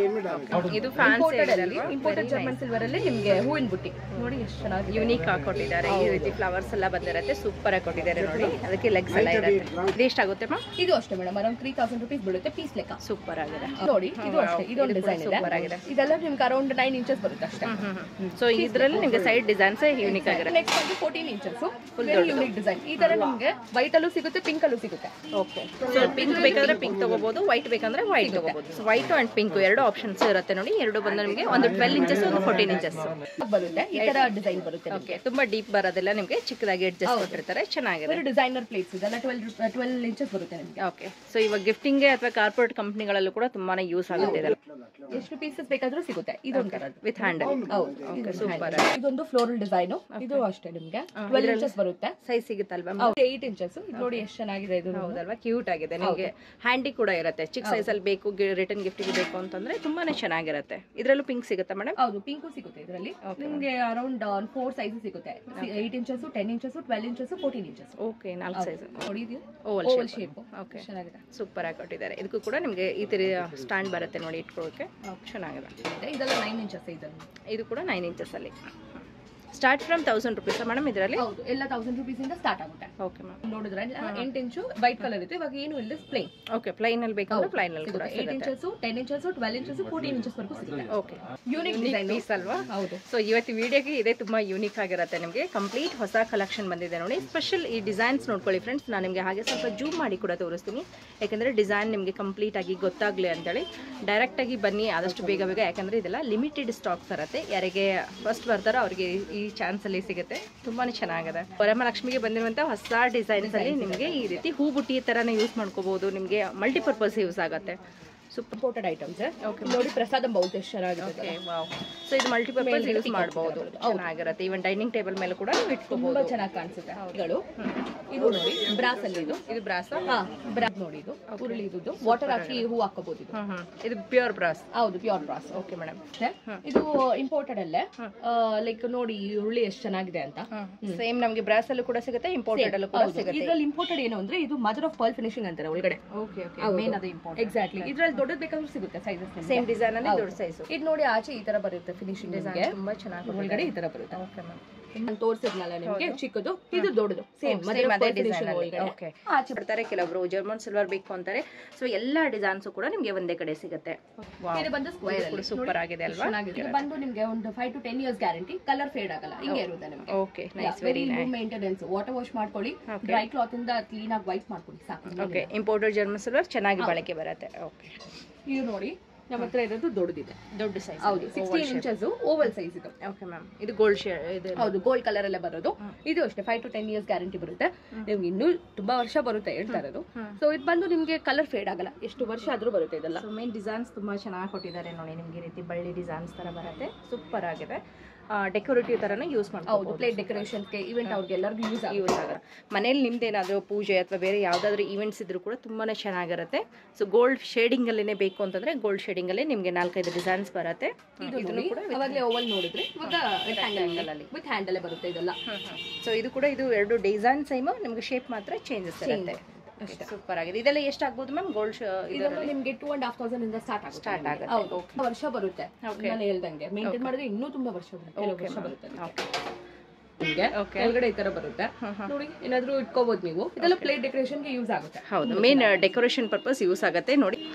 B: ಹೌದು
A: ಇದು ಫ್ಯಾನ್ಸಿ
B: ಇಂಪೋರ್ಟೆಡ್ ಅಲ್ಲಿ ಇಂಪೋರ್ಟೆಡ್ ಜರ್ಮನ್ ಸಿಲ್ವರ್ ಅಲ್ಲಿ ನಿಮ್ಗೆ ಹೂವಿನ ಬುಟ್ಟಿ ನೋಡಿ ಎಷ್ಟು ಚೆನ್ನಾಗಿ
A: ಯೂನಿಕ್ ಆಗಿ ಕೊಟ್ಟಿದ್ದಾರೆ ಈ ರೀತಿ ಫ್ಲವರ್ಸ್ ಎಲ್ಲ ಬಂದಿರುತ್ತೆ ಸೂಪರ್ ಆಗಿ ಕೊಟ್ಟಿದ್ದಾರೆ ನೋಡಿ ಅದಕ್ಕೆ ಲೆಗ್ಸ್ ಎಲ್ಲ ಇರುತ್ತೆ ಇದು ಎಷ್ಟಾಗುತ್ತೆ ಮಾ
B: ಇದು ಅಷ್ಟೇ madam around three thousand rupees ಬೀಳುತ್ತೆ ಪೀಸ್ ಲೆಕ್ಕ
A: ಸೂಪರ್ ಆಗಿದೆ
B: ನೋಡಿ ಇದು ಅಷ್ಟೇ ಇದೊಂದು ಡಿಸೈನ್
A: super
B: ಇದೆ
A: ಆಗಿದೆ.
B: ಇದೆಲ್ಲ ನಿಮ್ಗೆ ಅರೌಂಡ್ ನೈನ್ ಇಂಚಸ್ ಬರುತ್ತೆ ಅಷ್ಟೇ
A: ಸೊ ಇದರಲ್ಲಿ ನಿಮಗೆ ಸೈಡ್ ಡಿಸೈನ್ಸ್ ಯೂನಿಕ್ ಆಗಿರುತ್ತೆ
B: ನೆಕ್ಸ್ಟ್ ಬಂದು fourteen inches very unique design ಈ ತರ ನಿಮ್ಗೆ ವೈಟ್ ಅಲ್ಲೂ ಸಿಗುತ್ತೆ ಪಿಂಕ್ ಅಲ್ಲೂ ಸಿಗುತ್ತೆ
A: ಓಕೆ ಸೊ ಪಿಂಕ್ ಬೇಕಾದ್ರೆ ಪಿಂಕ್ ತಗೋಬಹುದು ವೈಟ್ ಬೇಕಂದ್ರೆ ವೈಟ್ ತಗೋಬಹುದು ಸೊ ವೈಟ್ ಅಂಡ್ ಪಿಂಕ್ ಎರಡು ಆಪ್ಷನ್ಸ್ ಇರುತ್ತೆ ನೋಡಿ ಎರಡು ಬಂದು ನಿಮಗೆ ಒಂದು ಟ್ವೆಲ್ ಇಂಚಸ್ ಒಂದು ಫೋರ್ಟೀನ್ ಇಂಚಸ್
B: ಬರುತ್ತೆ ಈ ತರ ಡಿಸೈನ್ ಬರುತ್ತೆ
A: ಓಕೆ ತುಂಬಾ ಡೀಪ್ ಬರೋದಿಲ್ಲ ನಿಮಗೆ ಚಿಕ್ಕದಾಗಿ ಅಡ್ಜಸ್ಟ್ ಕೊಟ್ಟಿರ್ತಾರೆ ಚೆನ್ನಾಗಿದೆ
B: ವೆರಿ ಡಿಸೈನರ್ ಪ್ಲೇಟ್ಸ್ ಇದೆಲ್ಲ ಟ್ವೆಲ್ ಟ್ವೆಲ್ ಇಂಚಸ್ ಬರುತ್ತೆ ನಿಮ್ಗೆ
A: ಓಕೆ ಸೊ ಇವಾಗ ಗಿಫ್ಟಿಂಗ್ಗೆ ಅಥವಾ ಕಾರ್ಪೊರೇಟ್ ಕಂಪ್ನಿಗಳಲ್ಲೂ ಕೂಡ ತುಂಬಾನೇ ಯೂಸ್ ಆಗುತ್ತೆ ಇದೆಲ್ಲ
B: ಎಷ್ಟು ಪೀಸಸ್ ಬೇಕಾದ್ರೂ ಸಿಗುತ್ತೆ ಇದೊಂದು ತರದ್ದು
A: ವಿತ್ ಹ್ಯಾಂಡಲ್
B: ಹೌದು
A: ಓಕೆ ಸೂಪರ್
B: ಇದೊಂದು ಫ್ಲೋರಲ್ ಡಿಸೈನ್ ಇದು ಅಷ್ಟೇ ನಿಮ್ಗೆ ಟ್ವೆಲ್ ಇಂಚಸ್ ಬರುತ್ತೆ
A: ಸೈಜ್ ಸಿಗುತ್ತಲ್ವಾ
B: ಏಟ್ ಇಂಚಸ್ ಇದು ನೋಡಿ ಎಷ್ಟು ಚೆನ್ನಾಗಿದೆ ಇದು
A: ಹೌದಲ್ವಾ ಕ್ಯೂಟ್ ಆಗಿದೆ ನಿಮಗೆ ಹ್ಯಾಂಡಿ ಕೂಡ ಇರುತ್ತೆ ಚಿಕ್ಕ ಸೈಜ್ ಅಲ್ಲಿ ಬೇಕು ರಿಟರ್ನ್ ಗಿಫ್ಟಿಗೆ ಬೇಕು ಅಂತಂದ್ರೆ ತುಂಬಾನೇ ಚೆನ್ನಾಗಿರುತ್ತೆ ಇದರಲ್ಲೂ ಪಿಂಕ್ ಸಿಗುತ್ತಾ ಮೇಡಮ್
B: ಹೌದು ಪಿಂಕು ಸಿಗುತ್ತೆ ಇದರಲ್ಲಿ ನಿಮ್ಗೆ ಅರೌಂಡ್ ಫೋರ್ ಸೈಜ್ ಸಿಗುತ್ತೆ eight inches ten inches twelve inches fourteen inches
A: okay ನಾಲ್ಕು ಸೈಜ್
B: ನೋಡಿ ಇದು
A: ಓವಲ್
B: ಓವಲ್ ಶೇಪ್
A: ಓಕೆ
B: ಚೆನ್ನಾಗಿದೆ
A: ಸೂಪರ್ ಆಗಿ ಕೊಟ್ಟಿದ್ದಾರೆ ಇದಕ್ಕೂ ಕೂಡ ನಿಮಗೆ ಈ ತರ ಸ್ಟ್ಯಾಂಡ್ ಬರುತ್ತೆ ನೋಡಿ ಇಟ್ಕೊಳ್ಳೋಕೆ ಚೆನ್ನಾಗಿದೆ
B: ಇದೆ. ಇದೆಲ್ಲ ನೈನ್ ಇಂಚಸ್ ಇದನ್ನು
A: ಇದು ಕೂಡ ನೈನ್ ಇಂಚಸ್ ಅಲ್ಲಿ start from thousand rupees madam ಇದರಲ್ಲಿ
B: ಹೌದು ಎಲ್ಲ ತೌಸಂಡ್ ರುಪೀಸ್ ಇಂದ ಸ್ಟಾರ್ಟ್ ಆಗುತ್ತೆ
A: ಓಕೆ ಮ್ಯಾಮ್
B: ನೋಡಿದ್ರೆ ಎಂಟು ಇಂಚು ವೈಟ್ ಕಲರ್ ಇರುತ್ತೆ ಇವಾಗ ಏನು ಇಲ್ಲ ಪ್ಲೇನ್
A: ಓಕೆ ಪ್ಲೈನ್ ಅಲ್ಲಿ ಬೇಕಂದ್ರೆ ಪ್ಲೈನ್ ಅಲ್ಲಿ ಕೂಡ
B: eight inches ten inches twelve inches fourteen inches ವರೆಗೂ ಸಿಗುತ್ತೆ
A: ಓಕೆ
B: ಯೂನಿಕ್ ಡಿಸೈನ್
A: ಪೀಸ್ ಅಲ್ವಾ
B: ಹೌದು
A: ಸೊ ಇವತ್ತು ವಿಡಿಯೋಗೆ ಇದೇ ತುಂಬಾ ಯೂನಿಕ್ ಆಗಿರುತ್ತೆ ನಿಮಗೆ ಕಂಪ್ಲೀಟ್ ಹೊಸ ಕಲೆಕ್ಷನ್ ಬಂದಿದೆ ನೋಡಿ ಸ್ಪೆಷಲ್ ಈ ಡಿಸೈನ್ಸ್ ನೋಡ್ಕೊಳ್ಳಿ ಫ್ರೆಂಡ್ಸ್ ನಾನು ನಿಮಗೆ ಹಾಗೆ ಸ್ವಲ್ಪ ಜೂಮ್ ಮಾಡಿ ಕೂಡ ತೋರಿಸ್ತೀನಿ ಯಾಕಂದ್ರೆ ಡಿಸೈನ್ ನಿಮಗೆ ಕಂಪ್ಲೀಟ್ ಆಗಿ ಗೊತ್ತಾಗ್ಲಿ ಅಂತೇಳಿ ಡೈರೆಕ್ಟ್ ಆಗಿ ಬನ್ನಿ ಆದಷ್ಟು ಬೇಗ ಬೇಗ ಯಾಕಂದ್ರೆ ಇದೆಲ್ಲ ಲಿಮಿಟೆಡ್ ಸ್ಟಾಕ್ಸ್ ಇರುತ್ತೆ ಯಾರಿಗೆ ಫಸ್ಟ್ ಬರ್ತಾರೋ ಅವರಿಗೆ ಈ ಚಾನ್ಸ್ ಅಲ್ಲಿ ಸಿಗುತ್ತೆ ತುಂಬಾನೇ ಚೆನ್ನಾಗಿದೆ ವರಮಹಾಲಕ್ಷ್ಮಿಗೆ ಬಂದಿರುವಂತಹ ಹೊಸ ಡಿಸೈನ್ಸ್ ಅಲ್ಲಿ ನಿಮಗೆ ಈ ರೀತಿ ಹೂ ಬುಟ್ಟಿ ತರಾನೇ ಯೂಸ್ ಮಾಡ್ಕೋಬಹುದು ನಿಮಗೆ ಮಲ್ಟಿಪರ್ಪಸ್ ಯೂಸ್ ಆಗುತ್ತೆ ಸೂಪರ್
B: ಇಂಪೋರ್ಟೆಡ್ ಐಟಮ್ಸ್ ನೋಡಿ ಪ್ರಸಾದ ಬೌತ್ ಎಷ್ಟು ಚೆನ್ನಾಗಿದೆ
A: ಓಕೆ ವಾವ್ ಸೊ ಇದು ಮಲ್ಟಿಪರ್ಪಸ್ ಯೂಸ್ ಮಾಡಬಹುದು ಚೆನ್ನಾಗಿರುತ್ತೆ ಈವನ್ ಡೈನಿಂಗ್ ಟೇಬಲ್ ಮೇಲೆ ಕೂಡ ನೀವು
B: ತುಂಬಾ
A: ಇಟ್ಕೋಬಹುದು
B: ಚೆನ್ನಾಗಿ ಕಾಣಿಸುತ್ತೆ ಇವುಗಳು ಇದು ನೋಡಿ ಬ್ರಾಸ್ ಅಲ್ಲಿ ಇದು
A: ಇದು ಬ್ರಾಸ್
B: ಹಾ ಬ್ರಾಸ್ ನೋಡಿ ಇದು ಉರುಳಿ ಇದ್ದು ವಾಟರ್ ಹಾಕಿ ಹೂ ಹಾಕೋಬಹುದು ಇದು
A: ಹ್ಮ್ ಹ್ಮ್ ಇದು ಪ್ಯೂರ್ ಬ್ರಾಸ್
B: ಹೌದು ಪ್ಯೂರ್ ಬ್ರಾಸ್
A: ಓಕೆ ಮೇಡಮ್
B: ಇದು ಇಂಪೋರ್ಟೆಡ್ ಅಲ್ಲೇ ಲೈಕ್ ನೋಡಿ ಈ ಉರುಳಿ ಎಷ್ಟು ಚೆನ್ನಾಗಿದೆ ಅಂತ
A: ಸೇಮ್ ನಮಗೆ ಬ್ರಾಸ್ ಅಲ್ಲೂ ಕೂಡ ಸಿಗುತ್ತೆ ಇಂಪೋರ್ಟೆಡ್ ಅಲ್ಲೂ ಕೂಡ ಸಿಗುತ್ತೆ
B: ಇದ್ರಲ್ಲಿ ಇಂಪೋರ್ಟೆಡ್ ಏನು ಅಂದ್ರೆ ಇದು ಮದರ್ ಆಫ್ ಪರ್ಲ್ ಫಿನಿಶಿಂಗ್ ಅಂತಾರೆ ಒಳಗಡೆ
A: ಓಕೆ ಓಕೆ ಮೇನ್ ಅದು ಇಂಪಾರ್ಟೆಂಟ್
B: ಎಕ್ಸಾಕ್ಟ್ಲಿ ಇದ್ರಲ್ಲಿ ದೊಡ್ಡದು ಬೇಕಾದ್ರೂ ಸಿಗುತ್ತೆ ಸೈಜಸ್
A: ಸೇಮ್ ಡಿಸೈನ್ ಅಲ್ಲಿ ದೊಡ್ಡ ಸೈಜ್
B: ಇದು ನೋಡಿ ಆಚೆ ಈ ತರ ಬರುತ್ತೆ ಫಿನಿಶಿಂಗ್ ಡಿಸೈನ್
A: ತುಂಬಾ ಚೆನ್ನಾಗಿ
B: ಒಳಗಡೆ ಈ ತರ ಬರುತ್ತೆ
A: ಓಕೆ ಮ್ಯಾಮ್
B: ನಾನು ತೋರಿಸಿದ್ನಲ್ಲ ನಿಮಗೆ ಚಿಕ್ಕದು ಇದು ದೊಡ್ಡದು ಸೇಮ್
A: ಸೇಮ್ ಅದೇ ಡಿಸೈನ್
B: ಒಳಗಡೆ
A: ಓಕೆ
B: ಆಚೆ
A: ಬರ್ತಾರೆ ಕೆಲವರು ಜರ್ಮನ್ ಸಿಲ್ವರ್ ಬೇಕು ಅಂತಾರೆ ಸೊ ಎಲ್ಲಾ ಡಿಸೈನ್ಸ್ ಕೂಡ ನಿಮಗೆ ಒಂದೇ ಕಡೆ ಸಿಗುತ್ತೆ
B: ಇದು ಬಂದು ಸ್ಕ್ವೇರ್ ಅಲ್ಲಿ
A: ಸೂಪರ್ ಆಗಿದೆ ಅಲ್ವಾ
B: ಚೆನ್ನಾಗಿದೆ ಇದು ಬಂದು ನಿಮ್ಗೆ ಒಂದು five to ten years guarantee colour fade ಆಗಲ್ಲ ಹಿಂಗೆ ಇರುತ್ತೆ ನಿಮಗೆ
A: okay nice
B: very maintenance water wash ಮಾಡ್ಕೊಳ್ಳಿ ಡ್ರೈ ಕ್ಲಾತ್ ಇಂದ ಕ್ಲೀನ್ ಆಗಿ ವೈಟ್ ಮಾಡ್ಕೊಳ್ಳಿ ಸಾಕು
A: ಓಕೆ ಇಂಪೋರ್ಟೆಡ್ ಜರ್ಮನ್ ಸಿಲ್ವರ್ ಚೆನ್ನಾಗಿ ಬಳಕೆ ಬರುತ್ತೆ ಓಕೆ
B: ಇದು ನೋಡಿ ನಮ್ಮ ಹತ್ರ ಇರೋದು ದೊಡ್ಡದಿದೆ
A: ದೊಡ್ಡ ಸೈಜ್
B: ಹೌದು ಸಿಕ್ಸ್ಟೀನ್ ಇಂಚಸ್ ಓವಲ್ ಸೈಜ್ ಇದು
A: ಓಕೆ ಮ್ಯಾಮ್ ಇದು ಗೋಲ್ಡ್ ಶೇರ್ ಇದು
B: ಹೌದು ಗೋಲ್ಡ್ ಕಲರ್ ಅಲ್ಲೇ ಬರೋದು ಇದು ಅಷ್ಟೇ five to ten years guarantee ಬರುತ್ತೆ ನಿಮ್ಗೆ ಇನ್ನೂ ತುಂಬಾ ವರ್ಷ ಬರುತ್ತೆ ಹೇಳ್ತಾ ಇರೋದು ಸೊ ಇದು ಬಂದು ನಿಮ್ಗೆ ಕಲರ್ ಫೇಡ್ ಆಗಲ್ಲ ಎಷ್ಟು ವರ್ಷ ಆದ್ರೂ ಬರುತ್ತೆ ಇದೆಲ್ಲ
A: ಸೊ ಮೇನ್ ಡಿಸೈನ್ಸ್ ತುಂಬಾ ಚೆನ್ನಾಗಿ ಕೊಟ್ಟಿದ್ದಾರೆ ನೋಡಿ ನಿಮ್ಗೆ ಈ ರೀತಿ ಬಳ್ಳಿ ಡಿಸೈನ್ಸ್ ತರ ಬರುತ್ತೆ ಸೂಪರ್ ಆಗಿದೆ ಡೆಕೋರೇಟಿವ್ ತರನು ಯೂಸ್
B: ಹೌದು
A: ಮಾಡ್ಬೋದು
B: ಪ್ಲೇಟ್ ಡೆಕೋರೇಷನ್ಗೆ ಇವೆಂಟ್ ಅವ್ರಿಗೆ ಎಲ್ಲರಿಗೂ ಯೂಸ್ ಆಗುತ್ತೆ
A: ಯೂಸ್ ಆಗುತ್ತೆ ಮನೇಲಿ ನಿಮ್ದೇನಾದರೂ ಪೂಜೆ ಅಥವಾ ಬೇರೆ ಯಾವುದಾದ್ರೂ ಈವೆಂಟ್ಸ್ ಇದ್ರೂ ಕೂಡ ತುಂಬಾನೇ ಚೆನ್ನಾಗಿರುತ್ತೆ ಸೊ ಗೋಲ್ಡ್ ಶೇಡಿಂಗ್ ಅಲ್ಲೇ ಬೇಕು ಅಂತಂದ್ರೆ ಗೋಲ್ಡ್ ಶೇಡಿಂಗ್ ಅಲ್ಲಿ ನಿಮಗೆ ನಾಲ್ಕೈದು ಡಿಸೈನ್ಸ್ ಬರುತ್ತೆ
B: ಇದು
A: ಇದನ್ನು ಕೂಡ
B: ಅವಾಗಲೇ ಓವಲ್ ನೋಡಿದ್ರೆ ಇವಾಗ
A: rectangle ಅಲ್ಲಿ.
B: ವಿತ್ ಹ್ಯಾಂಡಲ್ ಬರುತ್ತೆ ಇದೆಲ್ಲ
A: ಸೊ ಇದು ಕೂಡ ಇದು ಎರಡು ಡಿಸೈನ್ ಸೇಮ್ ನಿಮ್ಗೆ ಶೇಪ್ ಮಾತ್ರ ಚೇಂಜಸ್ ಇರುತ್ತೆ ಸೂಪರ್ ಆಗಿದೆ ಇದೆಲ್ಲ ಎಷ್ಟಾಗ್ಬೋದು ಮ್ಯಾಮ್ ಗೋಲ್ಡ್
B: ಇದೆಲ್ಲ ನಿಮ್ಗೆ ಟೂ ಅಂಡ್ ಹಾಫ್ ತೌಸಂಡ್ ಇಂದ ಸ್ಟಾರ್ಟ್ ಆಗುತ್ತೆ
A: ಸ್ಟಾರ್ಟ್ ಆಗುತ್ತೆ
B: ಹೌದು ವರ್ಷ ಬರುತ್ತೆ ನಾನು ಹೇಳ್ದಂಗೆ ಮೇಂಟೈನ್ ಮಾಡಿದ್ರೆ ಇನ್ನೂ ತುಂಬಾ ವರ್ಷ ಬರುತ್ತೆ ಕೆಲವು ವರ್ಷ ಬರುತ್ತೆ ಅದಕ್ಕೆ. ನಿಮ್ಗೆ
A: Okay.
B: ಕೆಳಗಡೆ ಈ ತರ ಬರುತ್ತೆ ನೋಡಿ ಏನಾದ್ರೂ ಇಟ್ಕೋಬಹುದು ನೀವು ಇದೆಲ್ಲ ಪ್ಲೇಟ್ ಡೆಕೋರೇಷನ್ ಗೆ ಯೂಸ್ ಆಗುತ್ತೆ
A: ಹೌದು ಮೇನ್ ಡೆಕೋರೇಷನ್ ಪರ್ಪಸ್ ಯೂಸ್ ಆಗುತ್ತೆ ನೋಡಿ